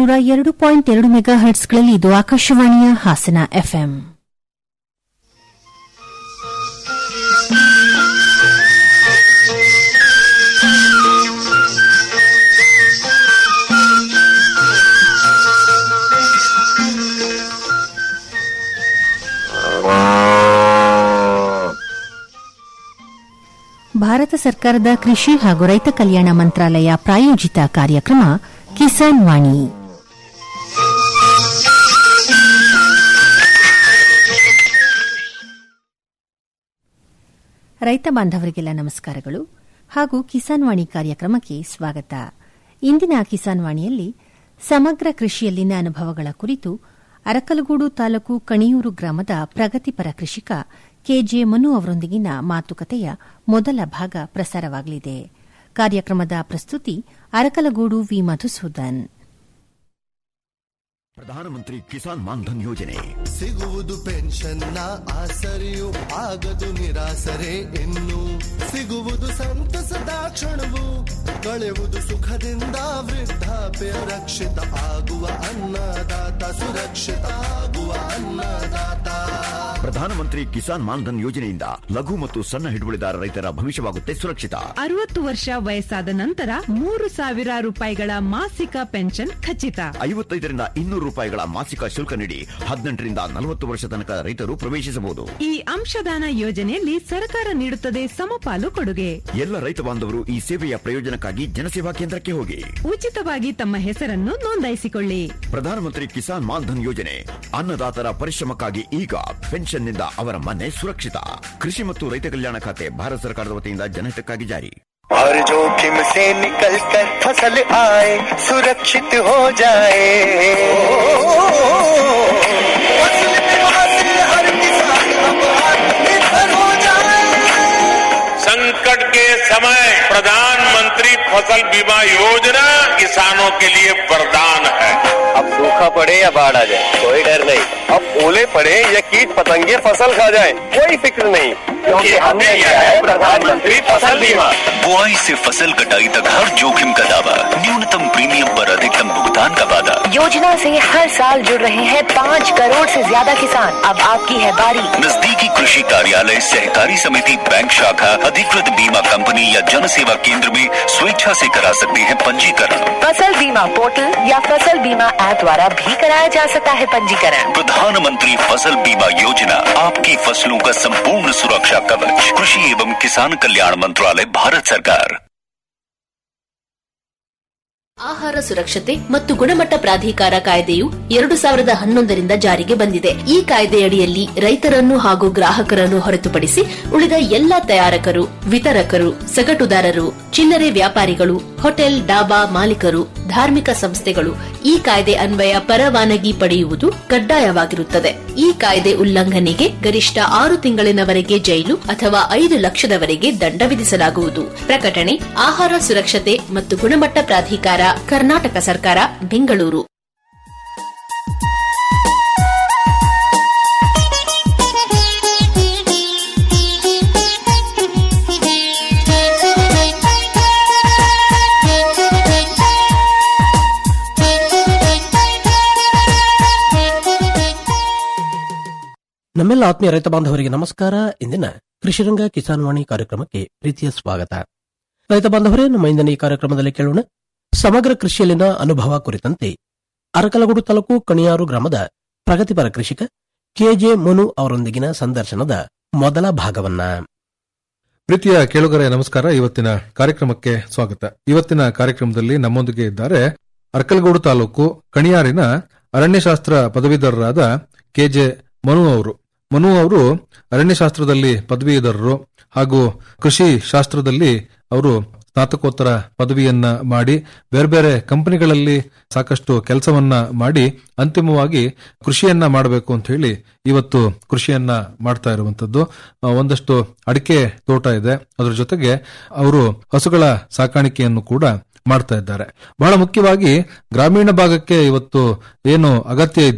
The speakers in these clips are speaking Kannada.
ನೂರ ಎರಡು ಪಾಯಿಂಟ್ ಎರಡು ಮೆಗಾ ಹರ್ಟ್ಸ್ಗಳಲ್ಲಿ ಇದು ಆಕಾಶವಾಣಿಯ ಹಾಸನ ಎಫ್ಎಂ ಭಾರತ ಸರ್ಕಾರದ ಕೃಷಿ ಹಾಗೂ ರೈತ ಕಲ್ಯಾಣ ಮಂತ್ರಾಲಯ ಪ್ರಾಯೋಜಿತ ಕಾರ್ಯಕ್ರಮ ಕಿಸಾನ್ ವಾಣಿ ರೈತ ಬಾಂಧವರಿಗೆಲ್ಲ ನಮಸ್ಕಾರಗಳು ಹಾಗೂ ಕಿಸಾನ್ ವಾಣಿ ಕಾರ್ಯಕ್ರಮಕ್ಕೆ ಸ್ವಾಗತ ಇಂದಿನ ಕಿಸಾನ್ ವಾಣಿಯಲ್ಲಿ ಸಮಗ್ರ ಕೃಷಿಯಲ್ಲಿನ ಅನುಭವಗಳ ಕುರಿತು ಅರಕಲಗೂಡು ತಾಲೂಕು ಕಣಿಯೂರು ಗ್ರಾಮದ ಪ್ರಗತಿಪರ ಕೃಷಿಕ ಕೆಜೆ ಮನು ಅವರೊಂದಿಗಿನ ಮಾತುಕತೆಯ ಮೊದಲ ಭಾಗ ಪ್ರಸಾರವಾಗಲಿದೆ ಕಾರ್ಯಕ್ರಮದ ಪ್ರಸ್ತುತಿ ಅರಕಲಗೂಡು ವಿ ಮಧುಸೂದನ್ ಪ್ರಧಾನಮಂತ್ರಿ ಕಿಸಾನ್ ಮಾನ್ಧನ್ ಯೋಜನೆ ಸಿಗುವುದು ಪೆನ್ಷನ್ನ ಆಸರೆಯು ಆಗದು ನಿರಾಸರೆ ಇನ್ನು ಸಿಗುವುದು ಸಂತಸದ ಕ್ಷಣವು ಕಳೆಯುವುದು ಸುಖದಿಂದ ವೃದ್ಧಾಪ್ಯ ರಕ್ಷಿತ ಆಗುವ ಅನ್ನದಾತ ಸುರಕ್ಷಿತ ಆಗುವ ಅನ್ನದಾತ ಪ್ರಧಾನಮಂತ್ರಿ ಕಿಸಾನ್ ಮಾನ್ಧನ್ ಯೋಜನೆಯಿಂದ ಲಘು ಮತ್ತು ಸಣ್ಣ ಹಿಡುವಳಿದಾರ ರೈತರ ಭವಿಷ್ಯವಾಗುತ್ತೆ ಸುರಕ್ಷಿತ ಅರವತ್ತು ವರ್ಷ ವಯಸ್ಸಾದ ನಂತರ ಮೂರು ಸಾವಿರ ರೂಪಾಯಿಗಳ ಮಾಸಿಕ ಪೆನ್ಷನ್ ಖಚಿತ ಐವತ್ತೈದರಿಂದ ಇನ್ನೂರು ರೂಪಾಯಿಗಳ ಮಾಸಿಕ ಶುಲ್ಕ ನೀಡಿ ಹದಿನೆಂಟರಿಂದ ನಲವತ್ತು ವರ್ಷ ತನಕ ರೈತರು ಪ್ರವೇಶಿಸಬಹುದು ಈ ಅಂಶದಾನ ಯೋಜನೆಯಲ್ಲಿ ಸರ್ಕಾರ ನೀಡುತ್ತದೆ ಸಮಪಾಲು ಕೊಡುಗೆ ಎಲ್ಲ ರೈತ ಬಾಂಧವರು ಈ ಸೇವೆಯ ಪ್ರಯೋಜನಕ್ಕಾಗಿ ಜನಸೇವಾ ಕೇಂದ್ರಕ್ಕೆ ಹೋಗಿ ಉಚಿತವಾಗಿ ತಮ್ಮ ಹೆಸರನ್ನು ನೋಂದಾಯಿಸಿಕೊಳ್ಳಿ ಪ್ರಧಾನಮಂತ್ರಿ ಕಿಸಾನ್ ಮಾನ್ಧನ್ ಯೋಜನೆ ಅನ್ನದಾತರ ಪರಿಶ್ರಮಕ್ಕಾಗಿ ಈಗ ಪೆನ್ಷನ್ನಿಂದ ಅವರ ಮನೆ ಸುರಕ್ಷಿತ ಕೃಷಿ ಮತ್ತು ರೈತ ಕಲ್ಯಾಣ ಖಾತೆ ಭಾರತ ಸರ್ಕಾರದ ವತಿಯಿಂದ ಜನಹಿತಕ್ಕಾಗಿ ಜಾರಿ और जोखिम से निकल कर फसल आए सुरक्षित हो जाए फसल बीमा से हर किसान अब आत्मनिर्भर हो जाए संकट के समय प्रधानमंत्री फसल बीमा योजना किसानों के लिए वरदान है अब सूखा पड़े या बाढ़ आ जाए कोई डर नहीं अब ओले पड़े या कीट पतंगे फसल खा जाए कोई फिक्र नहीं क्योंकि हमने लिया है प्रधानमंत्री फसल बीमा बुआई से फसल कटाई तक हर जोखिम का दावा न्यूनतम प्रीमियम पर अधिकतम भुगतान का वादा योजना से हर साल जुड़ रहे हैं पाँच करोड़ से ज्यादा किसान अब आपकी है बारी नजदीकी कृषि कार्यालय सहकारी समिति बैंक शाखा अधिकृत बीमा कंपनी या जन सेवा केंद्र में स्वेच्छा से करा सकते हैं पंजीकरण फसल बीमा पोर्टल या फसल बीमा ऐप द्वारा भी कराया जा सकता है पंजीकरण प्रधानमंत्री फसल बीमा योजना आपकी फसलों का संपूर्ण सुरक्षा कवच कृषि एवं किसान कल्याण मंत्रालय भारत सरकार ಆಹಾರ ಸುರಕ್ಷತೆ ಮತ್ತು ಗುಣಮಟ್ಟ ಪ್ರಾಧಿಕಾರ ಕಾಯ್ದೆಯು ಎರಡು ಸಾವಿರದ ಹನ್ನೊಂದರಿಂದ ಜಾರಿಗೆ ಬಂದಿದೆ ಈ ಕಾಯ್ದೆಯಡಿಯಲ್ಲಿ ರೈತರನ್ನು ಹಾಗೂ ಗ್ರಾಹಕರನ್ನು ಹೊರತುಪಡಿಸಿ ಉಳಿದ ಎಲ್ಲ ತಯಾರಕರು ವಿತರಕರು ಸಗಟುದಾರರು ಚಿಲ್ಲರೆ ವ್ಯಾಪಾರಿಗಳು ಹೋಟೆಲ್ ಡಾಬಾ ಮಾಲೀಕರು ಧಾರ್ಮಿಕ ಸಂಸ್ಥೆಗಳು ಈ ಕಾಯ್ದೆ ಅನ್ವಯ ಪರವಾನಗಿ ಪಡೆಯುವುದು ಕಡ್ಡಾಯವಾಗಿರುತ್ತದೆ ಈ ಕಾಯ್ದೆ ಉಲ್ಲಂಘನೆಗೆ ಗರಿಷ್ಠ ಆರು ತಿಂಗಳಿನವರೆಗೆ ಜೈಲು ಅಥವಾ ಐದು ಲಕ್ಷದವರೆಗೆ ದಂಡ ವಿಧಿಸಲಾಗುವುದು ಪ್ರಕಟಣೆ ಆಹಾರ ಸುರಕ್ಷತೆ ಮತ್ತು ಗುಣಮಟ್ಟ ಪ್ರಾಧಿಕಾರ ಕರ್ನಾಟಕ ಸರ್ಕಾರ ಬೆಂಗಳೂರು ನಮ್ಮೆಲ್ಲ ಆತ್ಮೀಯ ರೈತ ಬಾಂಧವರಿಗೆ ನಮಸ್ಕಾರ ಇಂದಿನ ಕೃಷಿರಂಗ ಕಿಸಾನ್ ವಾಣಿ ಕಾರ್ಯಕ್ರಮಕ್ಕೆ ಪ್ರೀತಿಯ ಸ್ವಾಗತ ರೈತ ಬಾಂಧವರೇ ನಮ್ಮ ಇಂದಿನ ಈ ಕಾರ್ಯಕ್ರಮದಲ್ಲಿ ಕೇಳೋಣ ಸಮಗ್ರ ಕೃಷಿಯಲ್ಲಿನ ಅನುಭವ ಕುರಿತಂತೆ ಅರಕಲಗೂಡು ತಾಲೂಕು ಕಣಿಯಾರು ಗ್ರಾಮದ ಪ್ರಗತಿಪರ ಕೃಷಿಕ ಕೆಜೆ ಮನು ಅವರೊಂದಿಗಿನ ಸಂದರ್ಶನದ ಮೊದಲ ಭಾಗವನ್ನ ಪ್ರೀತಿಯ ಕೇಳುಗರೆ ನಮಸ್ಕಾರ ಇವತ್ತಿನ ಕಾರ್ಯಕ್ರಮಕ್ಕೆ ಸ್ವಾಗತ ಇವತ್ತಿನ ಕಾರ್ಯಕ್ರಮದಲ್ಲಿ ನಮ್ಮೊಂದಿಗೆ ಇದ್ದಾರೆ ಅರ್ಕಲಗೂಡು ತಾಲೂಕು ಕಣಿಯಾರಿನ ಅರಣ್ಯಶಾಸ್ತ್ರ ಪದವೀಧರರಾದ ಕೆಜೆ ಮನು ಅವರು ಮನು ಅವರು ಅರಣ್ಯಶಾಸ್ತ್ರದಲ್ಲಿ ಪದವೀಧರರು ಹಾಗೂ ಕೃಷಿ ಶಾಸ್ತ್ರದಲ್ಲಿ ಅವರು ಸ್ನಾತಕೋತ್ತರ ಪದವಿಯನ್ನ ಮಾಡಿ ಬೇರೆ ಬೇರೆ ಕಂಪನಿಗಳಲ್ಲಿ ಸಾಕಷ್ಟು ಕೆಲಸವನ್ನ ಮಾಡಿ ಅಂತಿಮವಾಗಿ ಕೃಷಿಯನ್ನ ಮಾಡಬೇಕು ಅಂತ ಹೇಳಿ ಇವತ್ತು ಕೃಷಿಯನ್ನ ಮಾಡ್ತಾ ಇರುವಂತದ್ದು ಆ, ಒಂದಷ್ಟು ಅಡಿಕೆ ತೋಟ ಇದೆ ಅದರ ಜೊತೆಗೆ ಅವರು ಹಸುಗಳ ಸಾಕಾಣಿಕೆಯನ್ನು ಕೂಡ ಮಾಡ್ತಾ ಇದ್ದಾರೆ ಬಹಳ ಮುಖ್ಯವಾಗಿ ಗ್ರಾಮೀಣ ಭಾಗಕ್ಕೆ ಇವತ್ತು ಏನು ಅಗತ್ಯ ಇದೆಯೋ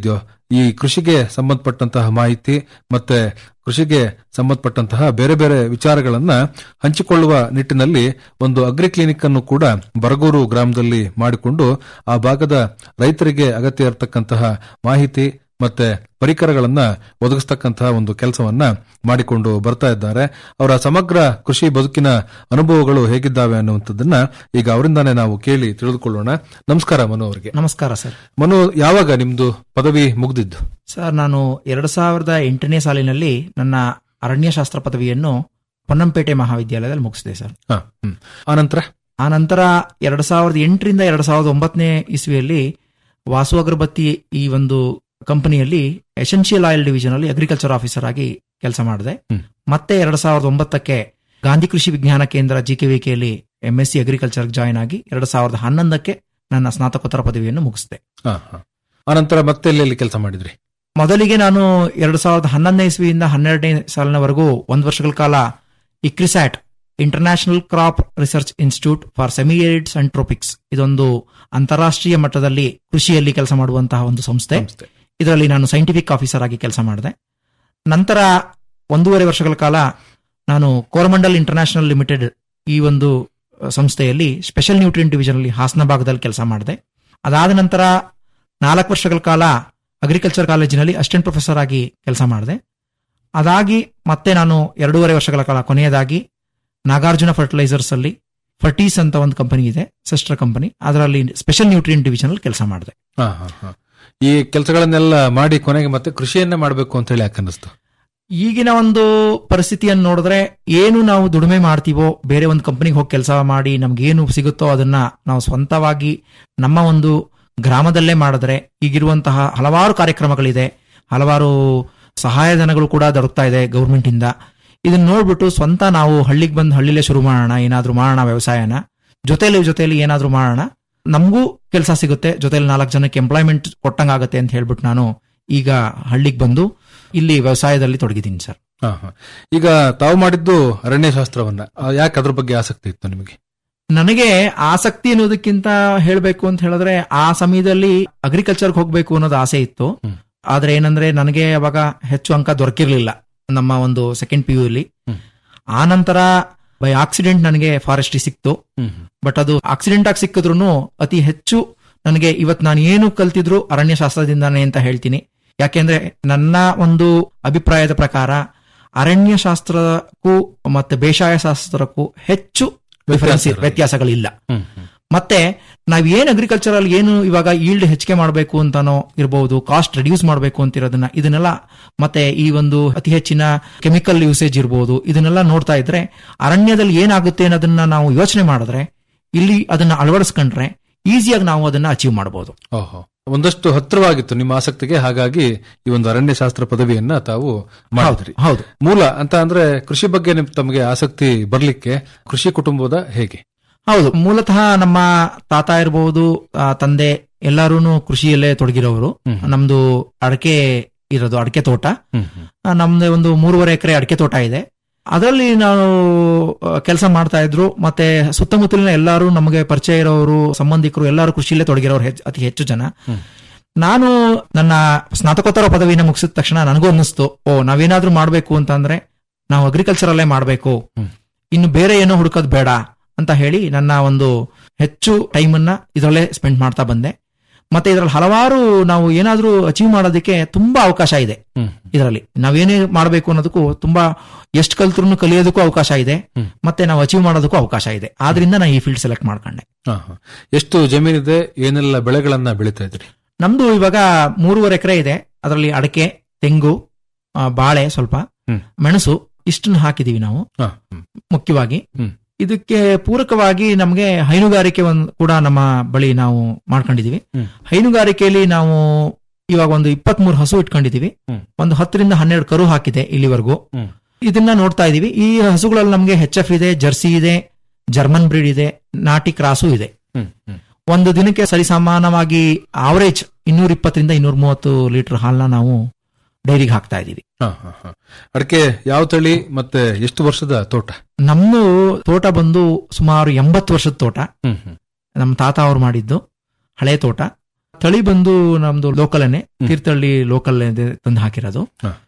ಈ ಕೃಷಿಗೆ ಸಂಬಂಧಪಟ್ಟಂತಹ ಮಾಹಿತಿ ಮತ್ತೆ ಕೃಷಿಗೆ ಸಂಬಂಧಪಟ್ಟಂತಹ ಬೇರೆ ಬೇರೆ ವಿಚಾರಗಳನ್ನ ಹಂಚಿಕೊಳ್ಳುವ ನಿಟ್ಟಿನಲ್ಲಿ ಒಂದು ಅಗ್ರಿ ಕ್ಲಿನಿಕ್ ಅನ್ನು ಕೂಡ ಬರಗೂರು ಗ್ರಾಮದಲ್ಲಿ ಮಾಡಿಕೊಂಡು ಆ ಭಾಗದ ರೈತರಿಗೆ ಅಗತ್ಯ ಇರತಕ್ಕಂತಹ ಮಾಹಿತಿ ಮತ್ತೆ ಪರಿಕರಗಳನ್ನ ಒದಗಿಸ್ತಕ್ಕಂತಹ ಒಂದು ಕೆಲಸವನ್ನ ಮಾಡಿಕೊಂಡು ಬರ್ತಾ ಇದ್ದಾರೆ ಅವರ ಸಮಗ್ರ ಕೃಷಿ ಬದುಕಿನ ಅನುಭವಗಳು ಹೇಗಿದ್ದಾವೆ ಅನ್ನುವಂಥದ್ದನ್ನ ಈಗ ಅವರಿಂದಾನೇ ನಾವು ಕೇಳಿ ತಿಳಿದುಕೊಳ್ಳೋಣ ನಮಸ್ಕಾರ ಮನು ಅವರಿಗೆ ನಮಸ್ಕಾರ ಸರ್ ಮನು ಯಾವಾಗ ನಿಮ್ದು ಪದವಿ ಮುಗ್ದಿದ್ದು ಸರ್ ನಾನು ಎರಡು ಸಾವಿರದ ಎಂಟನೇ ಸಾಲಿನಲ್ಲಿ ನನ್ನ ಅರಣ್ಯಶಾಸ್ತ್ರ ಪದವಿಯನ್ನು ಪೊನ್ನಂಪೇಟೆ ಮಹಾವಿದ್ಯಾಲಯದಲ್ಲಿ ಮುಗಿಸಿದೆ ಸರ್ ಹ, ಹ್ಮ್. ಆನಂತರ ಆ ನಂತರ ಎರಡು ಸಾವಿರದ ಎಂಟರಿಂದ ಎರಡು ಸಾವಿರದ ಒಂಬತ್ತನೇ ಇಸ್ವಿಯಲ್ಲಿ ವಾಸು ಅಗರಬತ್ತಿ ಈ ಒಂದು ಕಂಪನಿಯಲ್ಲಿ ಎಸೆನ್ಷಿಯಲ್ ಆಯಿಲ್ ಡಿವಿಷನ್ ಅಲ್ಲಿ ಅಗ್ರಿಕಲ್ಚರ್ ಆಫೀಸರ್ ಆಗಿ ಕೆಲಸ ಮಾಡಿದೆ ಹ್ಮ್. ಮತ್ತೆ ಎರಡ್ ಸಾವಿರದ ಒಂಬತ್ತಕ್ಕೆ ಗಾಂಧಿ ಕೃಷಿ ವಿಜ್ಞಾನ ಕೇಂದ್ರ ಜಿಕೆವಿಕೆಯಲ್ಲಿ M S C agriculture join ಆಗಿ ಎರಡ್ ಸಾವಿರದ ಹನ್ನೊಂದಕ್ಕೆ ನನ್ನ ಸ್ನಾತಕೋತ್ತರ ಪದವಿಯನ್ನು ಮುಗಿಸಿದೆ ಹ, ಹ. ಆನಂತರ ಮತ್ತೆ ಎಲ್ಲೆಲ್ಲಿ ಕೆಲಸ ಮಾಡಿದ್ರಿ ಮೊದಲಿಗೆ ನಾನು ಎರಡು ಸಾವಿರದ ಹನ್ನೊಂದನೇ ಇಸ್ವಿಯಿಂದ ಹನ್ನೆರಡನೇ ಸಾಲಿನವರೆಗೂ ಒಂದು ವರ್ಷಗಳ ಕಾಲ ICRISAT international crop research institute for semi arids and tropics ಇದೊಂದು ಅಂತಾರಾಷ್ಟ್ರೀಯ ಮಟ್ಟದಲ್ಲಿ ಕೃಷಿಯಲ್ಲಿ ಕೆಲಸ ಮಾಡುವಂತಹ ಒಂದು ಸಂಸ್ಥೆ ಇದರಲ್ಲಿ ನಾನು ಸೈಂಟಿಫಿಕ್ ಆಫೀಸರ್ ಆಗಿ ಕೆಲಸ ಮಾಡಿದೆ ನಂತರ ಒಂದೂವರೆ ವರ್ಷಗಳ ಕಾಲ ನಾನು ಕೋರಮಂಡಲ್ ಇಂಟರ್ನ್ಯಾಷನಲ್ ಲಿಮಿಟೆಡ್ ಈ ಒಂದು ಅ, ಸಂಸ್ಥೆಯಲ್ಲಿ ಸ್ಪೆಷಲ್ ನ್ಯೂಟ್ರಿಯನ್ ಡಿವಿಷನ್ ಅಲ್ಲಿ ಹಾಸನ ಭಾಗದಲ್ಲಿ ಕೆಲಸ ಮಾಡಿದೆ ಅದಾದ ನಂತರ ನಾಲ್ಕು ವರ್ಷಗಳ ಕಾಲ ಅಗ್ರಿಕಲ್ಚರ್ ಕಾಲೇಜಿನಲ್ಲಿ ಅಸಿಸ್ಟೆಂಟ್ ಪ್ರೊಫೆಸರ್ ಆಗಿ ಕೆಲಸ ಮಾಡಿದೆ ಅದಾಗಿ ಮತ್ತೆ ನಾನು ಎರಡೂವರೆ ವರ್ಷಗಳ ಕಾಲ ಕೊನೆಯದಾಗಿ ನಾಗಾರ್ಜುನ ಫರ್ಟಿಲೈಸರ್ಸ್ ಅಲ್ಲಿ ಫರ್ಟೀಸ್ ಅಂತ ಒಂದು ಕಂಪನಿ ಇದೆ ಸಿಸ್ಟರ್ ಕಂಪನಿ ಅದರಲ್ಲಿ ಸ್ಪೆಷಲ್ ನ್ಯೂಟ್ರಿಯನ್ ಡಿವಿಷನ್ ಅಲ್ಲಿ ಕೆಲಸ ಮಾಡಿದೆ ಹ, ಹ, ಹ. ಈ ಕೆಲಸಗಳನ್ನೆಲ್ಲ ಮಾಡಿ ಕೊನೆಗೆ ಮತ್ತೆ ಕೃಷಿಯನ್ನೇ ಮಾಡಬೇಕು ಅಂತ ಹೇಳಿ ಯಾಕೆ ಅನ್ನಿಸ್ತು ಈಗಿನ ಒಂದು ಪರಿಸ್ಥಿತಿಯನ್ನು ನೋಡಿದ್ರೆ ಏನು ನಾವು ದುಡಿಮೆ ಮಾಡ್ತೀವೋ ಬೇರೆ ಒಂದು ಕಂಪನಿಗೆ ಹೋಗಿ ಕೆಲಸ ಮಾಡಿ ನಮ್ಗೆ ಏನು ಸಿಗುತ್ತೋ ಅದನ್ನ ನಾವು ಸ್ವಂತವಾಗಿ ನಮ್ಮ ಒಂದು ಗ್ರಾಮದಲ್ಲೇ ಮಾಡಿದ್ರೆ ಈಗಿರುವಂತಹ ಹಲವಾರು ಕಾರ್ಯಕ್ರಮಗಳಿದೆ ಹಲವಾರು ಸಹಾಯಧನಗಳು ಕೂಡ ದೊರಕ್ತಾ ಇದೆ ಗೌರ್ಮೆಂಟ್ ಇಂದ ಇದನ್ನ ನೋಡ್ಬಿಟ್ಟು ಸ್ವಂತ ನಾವು ಹಳ್ಳಿಗೆ ಬಂದು ಹಳ್ಳಿಲೇ ಶುರು ಮಾಡೋಣ ಏನಾದ್ರೂ ಮಾಡೋಣ ವ್ಯವಸಾಯನ ಜೊತೆಲಿ ಜೊತೆಲಿ ಏನಾದ್ರೂ ಮಾಡೋಣ ನಮಗೂ ಕೆಲಸ ಸಿಗುತ್ತೆ ಜೊತೆಲಿ ನಾಲ್ಕು ಜನಕ್ಕೆ ಎಂಪ್ಲಾಯ್ಮೆಂಟ್ ಕೊಟ್ಟಂಗಾಗತ್ತೆ ಅಂತ ಹೇಳ್ಬಿಟ್ಟು ನಾನು ಈಗ ಹಳ್ಳಿಗೆ ಬಂದು ಇಲ್ಲಿ ವ್ಯವಸಾಯದಲ್ಲಿ ತೊಡಗಿದ್ದೀನಿ ಸರ್ ಹ, ಹ. ಈಗ ತಾವು ಮಾಡಿದ್ದು ಅರಣ್ಯಶಾಸ್ತ್ರವನ್ನ ಆ, ಯಾಕೆ ಅದ್ರ ಬಗ್ಗೆ ಆಸಕ್ತಿ ಇತ್ತು ನಿಮಗೆ ನನಗೆ ಆಸಕ್ತಿ ಅನ್ನೋದಕ್ಕಿಂತ ಹೇಳಬೇಕು ಅಂತ ಹೇಳಿದ್ರೆ ಆ ಸಮಯದಲ್ಲಿ ಅಗ್ರಿಕಲ್ಚರ್ಗೆ ಹೋಗ್ಬೇಕು ಅನ್ನೋದು ಆಸೆ ಇತ್ತು ಆದ್ರೆ ಏನಂದ್ರೆ ನನಗೆ ಅವಾಗ ಹೆಚ್ಚು ಅಂಕ ದೊರಕಿರ್ಲಿಲ್ಲ ನಮ್ಮ ಒಂದು ಸೆಕೆಂಡ್ ಪಿ ಯು ಅಲ್ಲಿ ಆ ನಂತರ ಬೈ ಆಕ್ಸಿಡೆಂಟ್ ನನಗೆ ಫಾರೆಸ್ಟ್ರಿ ಸಿಕ್ತು ಬಟ್ ಅದು ಆಕ್ಸಿಡೆಂಟ್ ಆಗಿ ಸಿಕ್ಕಿದ್ರು ಅತಿ ಹೆಚ್ಚು ನನಗೆ ಇವತ್ತು ನಾನು ಏನು ಕಲ್ತಿದ್ರು ಅರಣ್ಯಶಾಸ್ತ್ರದಿಂದಾನೇ ಅಂತ ಹೇಳ್ತೀನಿ ಯಾಕೆಂದ್ರೆ ನನ್ನ ಒಂದು ಅಭಿಪ್ರಾಯದ ಪ್ರಕಾರ ಅರಣ್ಯಶಾಸ್ತ್ರಕ್ಕೂ ಮತ್ತೆ ಬೇಸಾಯ ಶಾಸ್ತ್ರಕ್ಕೂ ಹೆಚ್ಚು ಡಿಫರೆನ್ಸ್ ವ್ಯತ್ಯಾಸಗಳಿಲ್ಲ. ವ್ಯತ್ಯಾಸಗಳಿಲ್ಲ ಹ್ಮ್, ಮತ್ತೆ ನಾವ್ ಏನ್ ಅಗ್ರಿಕಲ್ಚರ್ ಅಲ್ಲಿ ಏನು ಇವಾಗ ಈಲ್ಡ್ ಹೆಚ್ಚಿಗೆ ಮಾಡಬೇಕು ಅಂತಾನೋ ಇರಬಹುದು ಕಾಸ್ಟ್ ರಿಡ್ಯೂಸ್ ಮಾಡಬೇಕು ಅಂತಿರೋದನ್ನ ಇದನ್ನೆಲ್ಲ ಮತ್ತೆ ಈ ಒಂದು ಅತಿ ಹೆಚ್ಚಿನ ಕೆಮಿಕಲ್ ಯೂಸೇಜ್ ಇರಬಹುದು ಇದನ್ನೆಲ್ಲ ನೋಡ್ತಾ ಇದ್ರೆ ಅರಣ್ಯದಲ್ಲಿ ಏನಾಗುತ್ತೆ ಅನ್ನೋದನ್ನ ನಾವು ಯೋಚನೆ ಮಾಡಿದ್ರೆ ಇಲ್ಲಿ ಅದನ್ನ ಅಳವಡಿಸ್ಕೊಂಡ್ರೆ ಈಸಿಯಾಗಿ ನಾವು ಅದನ್ನ ಅಚೀವ್ ಮಾಡಬಹುದು ಓಹೋ ಒಂದಷ್ಟು ಹತ್ತಿರವಾಗಿತ್ತು ನಿಮ್ಮ ಆಸಕ್ತಿಗೆ ಹಾಗಾಗಿ ಈ ಒಂದು ಅರಣ್ಯಶಾಸ್ತ್ರ ಪದವಿಯನ್ನ ತಾವು ಮಾಡಿದ್ರಿ ಹೌದು ಮೂಲ ಅಂತ ಅಂದ್ರೆ ಕೃಷಿ ಬಗ್ಗೆ ನಿಮ್ ತಮಗೆ ಆಸಕ್ತಿ ಬರ್ಲಿಕ್ಕೆ ಕೃಷಿ ಕುಟುಂಬದ ಹೇಗೆ ಹೌದು ಮೂಲತಃ ನಮ್ಮ ತಾತ ಇರಬಹುದು ಆ, ತಂದೆ ಎಲ್ಲಾರು ಕೃಷಿಯಲ್ಲೇ ತೊಡಗಿರೋರು ನಮ್ದು ಅಡಕೆ ಇರೋದು ಅಡಕೆ ತೋಟ ಆ, ನಮ್ದು ಒಂದು ಮೂರುವರೆ ಎಕರೆ ಅಡಕೆ ತೋಟ ಇದೆ ಅದರಲ್ಲಿ ನಾವು ಕೆಲಸ ಮಾಡ್ತಾ ಇದ್ರು ಮತ್ತೆ ಸುತ್ತಮುತ್ತಲಿನ ಎಲ್ಲರೂ ನಮಗೆ ಪರಿಚಯ ಇರೋರು ಸಂಬಂಧಿಕರು ಎಲ್ಲರೂ ಕೃಷಿಯಲ್ಲೇ ತೊಡಗಿರೋರು ಹೆಚ್ಚು- ಅತಿ ಹೆಚ್ಚು ಜನ ನಾನು ನನ್ನ ಸ್ನಾತಕೋತ್ತರ ಪದವಿನ ಮುಗಿಸಿದ ತಕ್ಷಣ ನನಗೂ ಅನ್ನಿಸ್ತು ಓ ನಾವೇನಾದ್ರೂ ಮಾಡ್ಬೇಕು ಅಂತಂದ್ರೆ ನಾವು ಅಗ್ರಿಕಲ್ಚರ್ ಅಲ್ಲೇ ಮಾಡ್ಬೇಕು ಇನ್ನು ಬೇರೆ ಏನೋ ಹುಡುಕೋದ್ ಬೇಡ ಅಂತ ಹೇಳಿ ನನ್ನ ಒಂದು ಹೆಚ್ಚು ಟೈಮ್ ಅನ್ನ ಇದರಲ್ಲೇ ಸ್ಪೆಂಡ್ ಮಾಡ್ತಾ ಬಂದೆ ಮತ್ತೆ ಇದರಲ್ಲಿ ಹಲವಾರು ನಾವು ಏನಾದ್ರೂ ಅಚೀವ್ ಮಾಡೋದಕ್ಕೆ ತುಂಬಾ ಅವಕಾಶ ಇದೆ ಇದರಲ್ಲಿ ನಾವೇನೇ ಮಾಡಬೇಕು ಅನ್ನೋದಕ್ಕೂ ತುಂಬಾ ಎಷ್ಟು ಕಲ್ತ್ರು ಕಲಿಯೋದಕ್ಕೂ ಅವಕಾಶ ಇದೆ ಮತ್ತೆ ನಾವು ಅಚೀವ್ ಮಾಡೋದಕ್ಕೂ ಅವಕಾಶ ಇದೆ ಆದ್ರಿಂದ ನಾನು ಈ ಫೀಲ್ಡ್ ಸೆಲೆಕ್ಟ್ ಮಾಡ್ಕೊಂಡೆ ಹ, ಹ. ಎಷ್ಟು ಜಮೀನಿದೆ ಏನೆಲ್ಲ ಬೆಳೆಗಳನ್ನ ಬೆಳೀತಾ ಇದ್ರಿ ನಮ್ದು ಇವಾಗ ಮೂರುವರೆ ಎಕರೆ ಇದೆ ಅದರಲ್ಲಿ ಅಡಕೆ ತೆಂಗು ಆ, ಬಾಳೆ ಸ್ವಲ್ಪ ಮೆಣಸು ಇಷ್ಟನ್ನು ಹಾಕಿದೀವಿ ನಾವು ಹ, ಹ್ಮ್. ಮುಖ್ಯವಾಗಿ ಹ್ಮ್. ಇದಕ್ಕೆ ಪೂರಕವಾಗಿ ನಮಗೆ ಹೈನುಗಾರಿಕೆ ಒಂದು ಕೂಡ ನಮ್ಮ ಬಳಿ ನಾವು ಮಾಡ್ಕೊಂಡಿದೀವಿ ಹ್ಮ್. ಹೈನುಗಾರಿಕೆಯಲ್ಲಿ ನಾವು ಇವಾಗ ಒಂದು ಇಪ್ಪತ್ತ್ ಮೂರು ಹಸು ಇಟ್ಕೊಂಡಿದೀವಿ ಹ್ಮ್. ಒಂದು ಹತ್ತರಿಂದ ಹನ್ನೆರಡು ಕರು ಹಾಕಿದೆ ಇಲ್ಲಿವರೆಗೂ ಹ್ಮ್. ಇದನ್ನ ನೋಡ್ತಾ ಇದೀವಿ ಈ ಹಸುಗಳಲ್ಲಿ ನಮಗೆ ಹೆಚ್ ಎಫ್ ಇದೆ ಜರ್ಸಿ ಇದೆ ಜರ್ಮನ್ ಬ್ರೀಡ್ ಇದೆ ನಾಟಿ ಕ್ರಾಸು ಇದೆ ಹ್ಮ್, ಹ್ಮ್. ಒಂದು ದಿನಕ್ಕೆ ಸರಿಸಮಾನವಾಗಿ ಆವರೇಜ್ ಇನ್ನೂರ ಇಪ್ಪತ್ತರಿಂದ ಇನ್ನೂರ ಮೂವತ್ತು ಲೀಟರ್ ಹಾಲ್ನ ನಾವು ಡೈರಿಗೆ ಹಾಕ್ತಾ ಇದೀವಿ ಹ, ಹ, ಹ. ಅಡಕೆ ಯಾವ ತಳಿ ಮತ್ತೆ ಎಷ್ಟು ವರ್ಷದ ತೋಟ ನಮ್ದು ತೋಟ ಬಂದು ಸುಮಾರು ಎಂಬತ್ತು ವರ್ಷದ ತೋಟ ಹ್ಮ್, ಹ್ಮ್. ನಮ್ಮ ತಾತ ಅವ್ರು ಮಾಡಿದ್ದು ಹಳೆ ತೋಟ ತಳಿ ಬಂದು ನಮ್ದು ಲೋಕಲ್ನೇ ತೀರ್ಥಹಳ್ಳಿ ಲೋಕಲ್ ತಂದು ಹಾಕಿರೋದು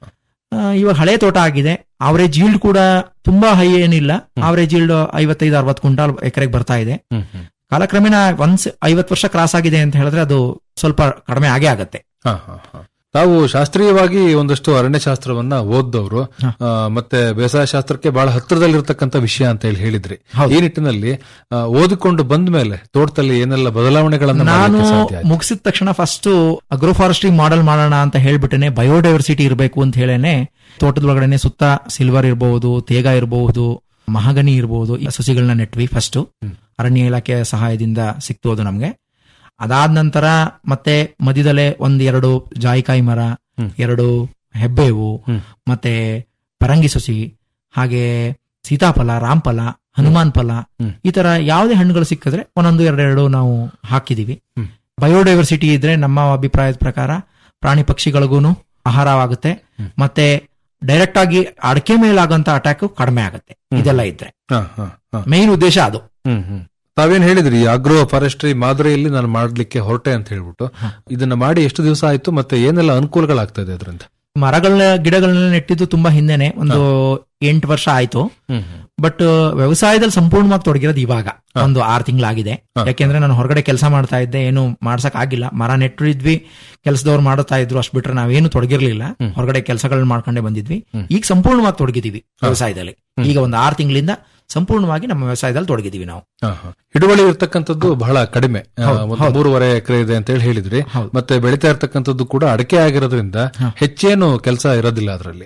ಆ, ಇವಾಗ ಹಳೆ ತೋಟ ಆಗಿದೆ ಅವರೇಜ್ ಈಲ್ಡ್ ಕೂಡ ತುಂಬಾ ಹೈ ಏನಿಲ್ಲ ಅವರೇಜ್ ಈಲ್ಡ್ ಐವತ್ತೈದು ಅರವತ್ತು ಕ್ವಿಂಟಾಲ್ ಎಕರೆಗೆ ಬರ್ತಾ ಇದೆ ಕಾಲಕ್ರಮೇಣ ಒನ್ಸ್ ಐವತ್ತು ವರ್ಷ ಕ್ರಾಸ್ ಆಗಿದೆ ಅಂತ ಹೇಳಿದ್ರೆ ಅದು ಸ್ವಲ್ಪ ಕಡಿಮೆ ಆಗೇ ಆಗತ್ತೆ ಹ, ಹ, ಹ. ತಾವು ಶಾಸ್ತ್ರೀಯವಾಗಿ ಒಂದಷ್ಟು ಅರಣ್ಯಶಾಸ್ತ್ರವನ್ನ ಓದ್ದವರು ಆ, ಮತ್ತೆ ಬೇಸಾಯ ಶಾಸ್ತ್ರಕ್ಕೆ ಬಹಳ ಹತ್ತಿರದಲ್ಲಿರ್ತಕ್ಕಂಥ ವಿಷಯ ಅಂತ ಹೇಳಿ ಹೇಳಿದ್ರಿ ಈ ನಿಟ್ಟಿನಲ್ಲಿ ಆ, ಓದಿಕೊಂಡು ಬಂದ ಮೇಲೆ ತೋಟದಲ್ಲಿ ಏನೆಲ್ಲ ಬದಲಾವಣೆಗಳನ್ನ ನಾನು ಮಾಡ್ಲಿಕ್ಕೆ ಸಾಧ್ಯ ಆಯ್ತು? ಮುಗಿಸಿದ ತಕ್ಷಣ ಫಸ್ಟ್ ಅಗ್ರೋಫಾರೆಸ್ಟ್ರಿ ಮಾಡೆಲ್ ಮಾಡೋಣ ಅಂತ ಹೇಳ್ಬಿಟ್ಟೇನೆ ಬಯೋಡೈವರ್ಸಿಟಿ ಇರಬೇಕು ಅಂತ ಹೇಳೇನೆ ತೋಟದ ಒಳಗಡೆನೆ ಸುತ್ತ ಸಿಲ್ವರ್ ಇರಬಹುದು ತೇಗ ಇರಬಹುದು ಮಹಾಗನಿ ಇರಬಹುದು ಈ ಸಸಿಗಳನ್ನ ನೆಟ್ವಿ ಫಸ್ಟ್ ಅರಣ್ಯ ಇಲಾಖೆಯ ಸಹಾಯದಿಂದ ಸಿಕ್ತು ಅದು ನಮ್ಗೆ ಅದಾದ ನಂತರ ಮತ್ತೆ ಮಧ್ಯದಲ್ಲೇ ಒಂದ್ ಎರಡು ಜಾಯಿಕಾಯಿ ಮರ ಎರಡು ಹೆಬ್ಬೇವು ಮತ್ತೆ ಪರಂಗಿ ಸಸಿ ಹಾಗೆ ಸೀತಾಫಲ ರಾಮಫಲ ಹನುಮಾನ್ ಫಲ ಈ ತರ ಯಾವುದೇ ಹಣ್ಣುಗಳು ಸಿಕ್ಕಿದ್ರೆ ಒಂದೊಂದು ಎರಡೆರಡು ನಾವು ಹಾಕಿದೀವಿ ಬಯೋಡೈವರ್ಸಿಟಿ ಇದ್ರೆ ನಮ್ಮ ಅಭಿಪ್ರಾಯದ ಪ್ರಕಾರ ಪ್ರಾಣಿ ಪಕ್ಷಿಗಳಿಗೂ ಆಹಾರವಾಗುತ್ತೆ ಮತ್ತೆ ಡೈರೆಕ್ಟ್ ಆಗಿ ಅಡಕೆ ಮೇಲಾಗಂತ ಅಟ್ಯಾಕ್ ಕಡಿಮೆ ಆಗುತ್ತೆ ಇದೆಲ್ಲ ಇದ್ರೆ ಹ, ಹ, ಹ. ಮೈನ್ ಉದ್ದೇಶ ಅದು ಹ್ಮ್ ಹ್ಮ್ ತಾವೇನ್ ಹೇಳಿದ್ರಿ ಅಗ್ರೋ ಫಾರೆಸ್ಟ್ರಿ ಮಾದರಿಯಲ್ಲಿ ನಾನು ಮಾಡ್ಲಿಕ್ಕೆ ಹೊರಟೆ ಅಂತ ಹೇಳ್ಬಿಟ್ಟು ಇದನ್ನ ಮಾಡಿ ಎಷ್ಟು ದಿವಸ ಆಯ್ತು ಮತ್ತೆ ಏನೆಲ್ಲ ಅನುಕೂಲಗಳಾಗ್ತಾ ಇದೆ ಅದರಿಂದ ಮರಗಳ ಗಿಡಗಳನ್ನ ನೆಟ್ಟಿದ್ದು ತುಂಬಾ ಹಿಂದೆನೆ ಒಂದು ಎಂಟು ವರ್ಷ ಆಯ್ತು ಬಟ್ ವ್ಯವಸಾಯದಲ್ಲಿ ಸಂಪೂರ್ಣವಾಗಿ ತೊಡಗಿರೋದು ಇವಾಗ ಒಂದು ಆರು ತಿಂಗಳಾಗಿದೆ ಯಾಕೆಂದ್ರೆ ನಾನು ಹೊರಗಡೆ ಕೆಲಸ ಮಾಡ್ತಾ ಇದ್ದೆ ಏನು ಮಾಡ್ಸಕ್ ಆಗಿಲ್ಲ ಮರ ನೆಟ್ಟಿದ್ವಿ ಕೆಲಸದವ್ರು ಮಾಡ್ತಾ ಇದ್ರು ಅಷ್ಟು ಬಿಟ್ರೆ ನಾವೇನು ತೊಡಗಿರ್ಲಿಲ್ಲ ಹೊರಗಡೆ ಕೆಲಸಗಳನ್ನ ಮಾಡ್ಕೊಂಡೇ ಬಂದಿದ್ವಿ ಈಗ ಸಂಪೂರ್ಣವಾಗಿ ತೊಡಗಿದೀವಿ ವ್ಯವಸಾಯದಲ್ಲಿ ಈಗ ಒಂದು ಆರು ತಿಂಗಳಿಂದ ಸಂಪೂರ್ಣವಾಗಿ ನಮ್ಮ ವ್ಯವಸಾಯದಲ್ಲಿ ತೊಡಗಿದೀವಿ ನಾವು ಹ, ಹ. ಹಿಡುವಳಿ ಇರ್ತಕ್ಕಂಥದ್ದು ಬಹಳ ಕಡಿಮೆ ಆ, ಹೌದು, ಒಂದು ಹೌದು. ಮೂರುವರೆ ಎಕರೆ ಇದೆ ಅಂತ ಹೇಳಿ ಹೇಳಿದ್ರಿ ಮತ್ತೆ ಬೆಳೀತಾ ಇರ್ತಕ್ಕಂಥದ್ದು ಕೂಡ ಅಡಕೆ ಆಗಿರೋದ್ರಿಂದ ಹೆಚ್ಚೇನು ಕೆಲಸ ಇರೋದಿಲ್ಲ ಅದರಲ್ಲಿ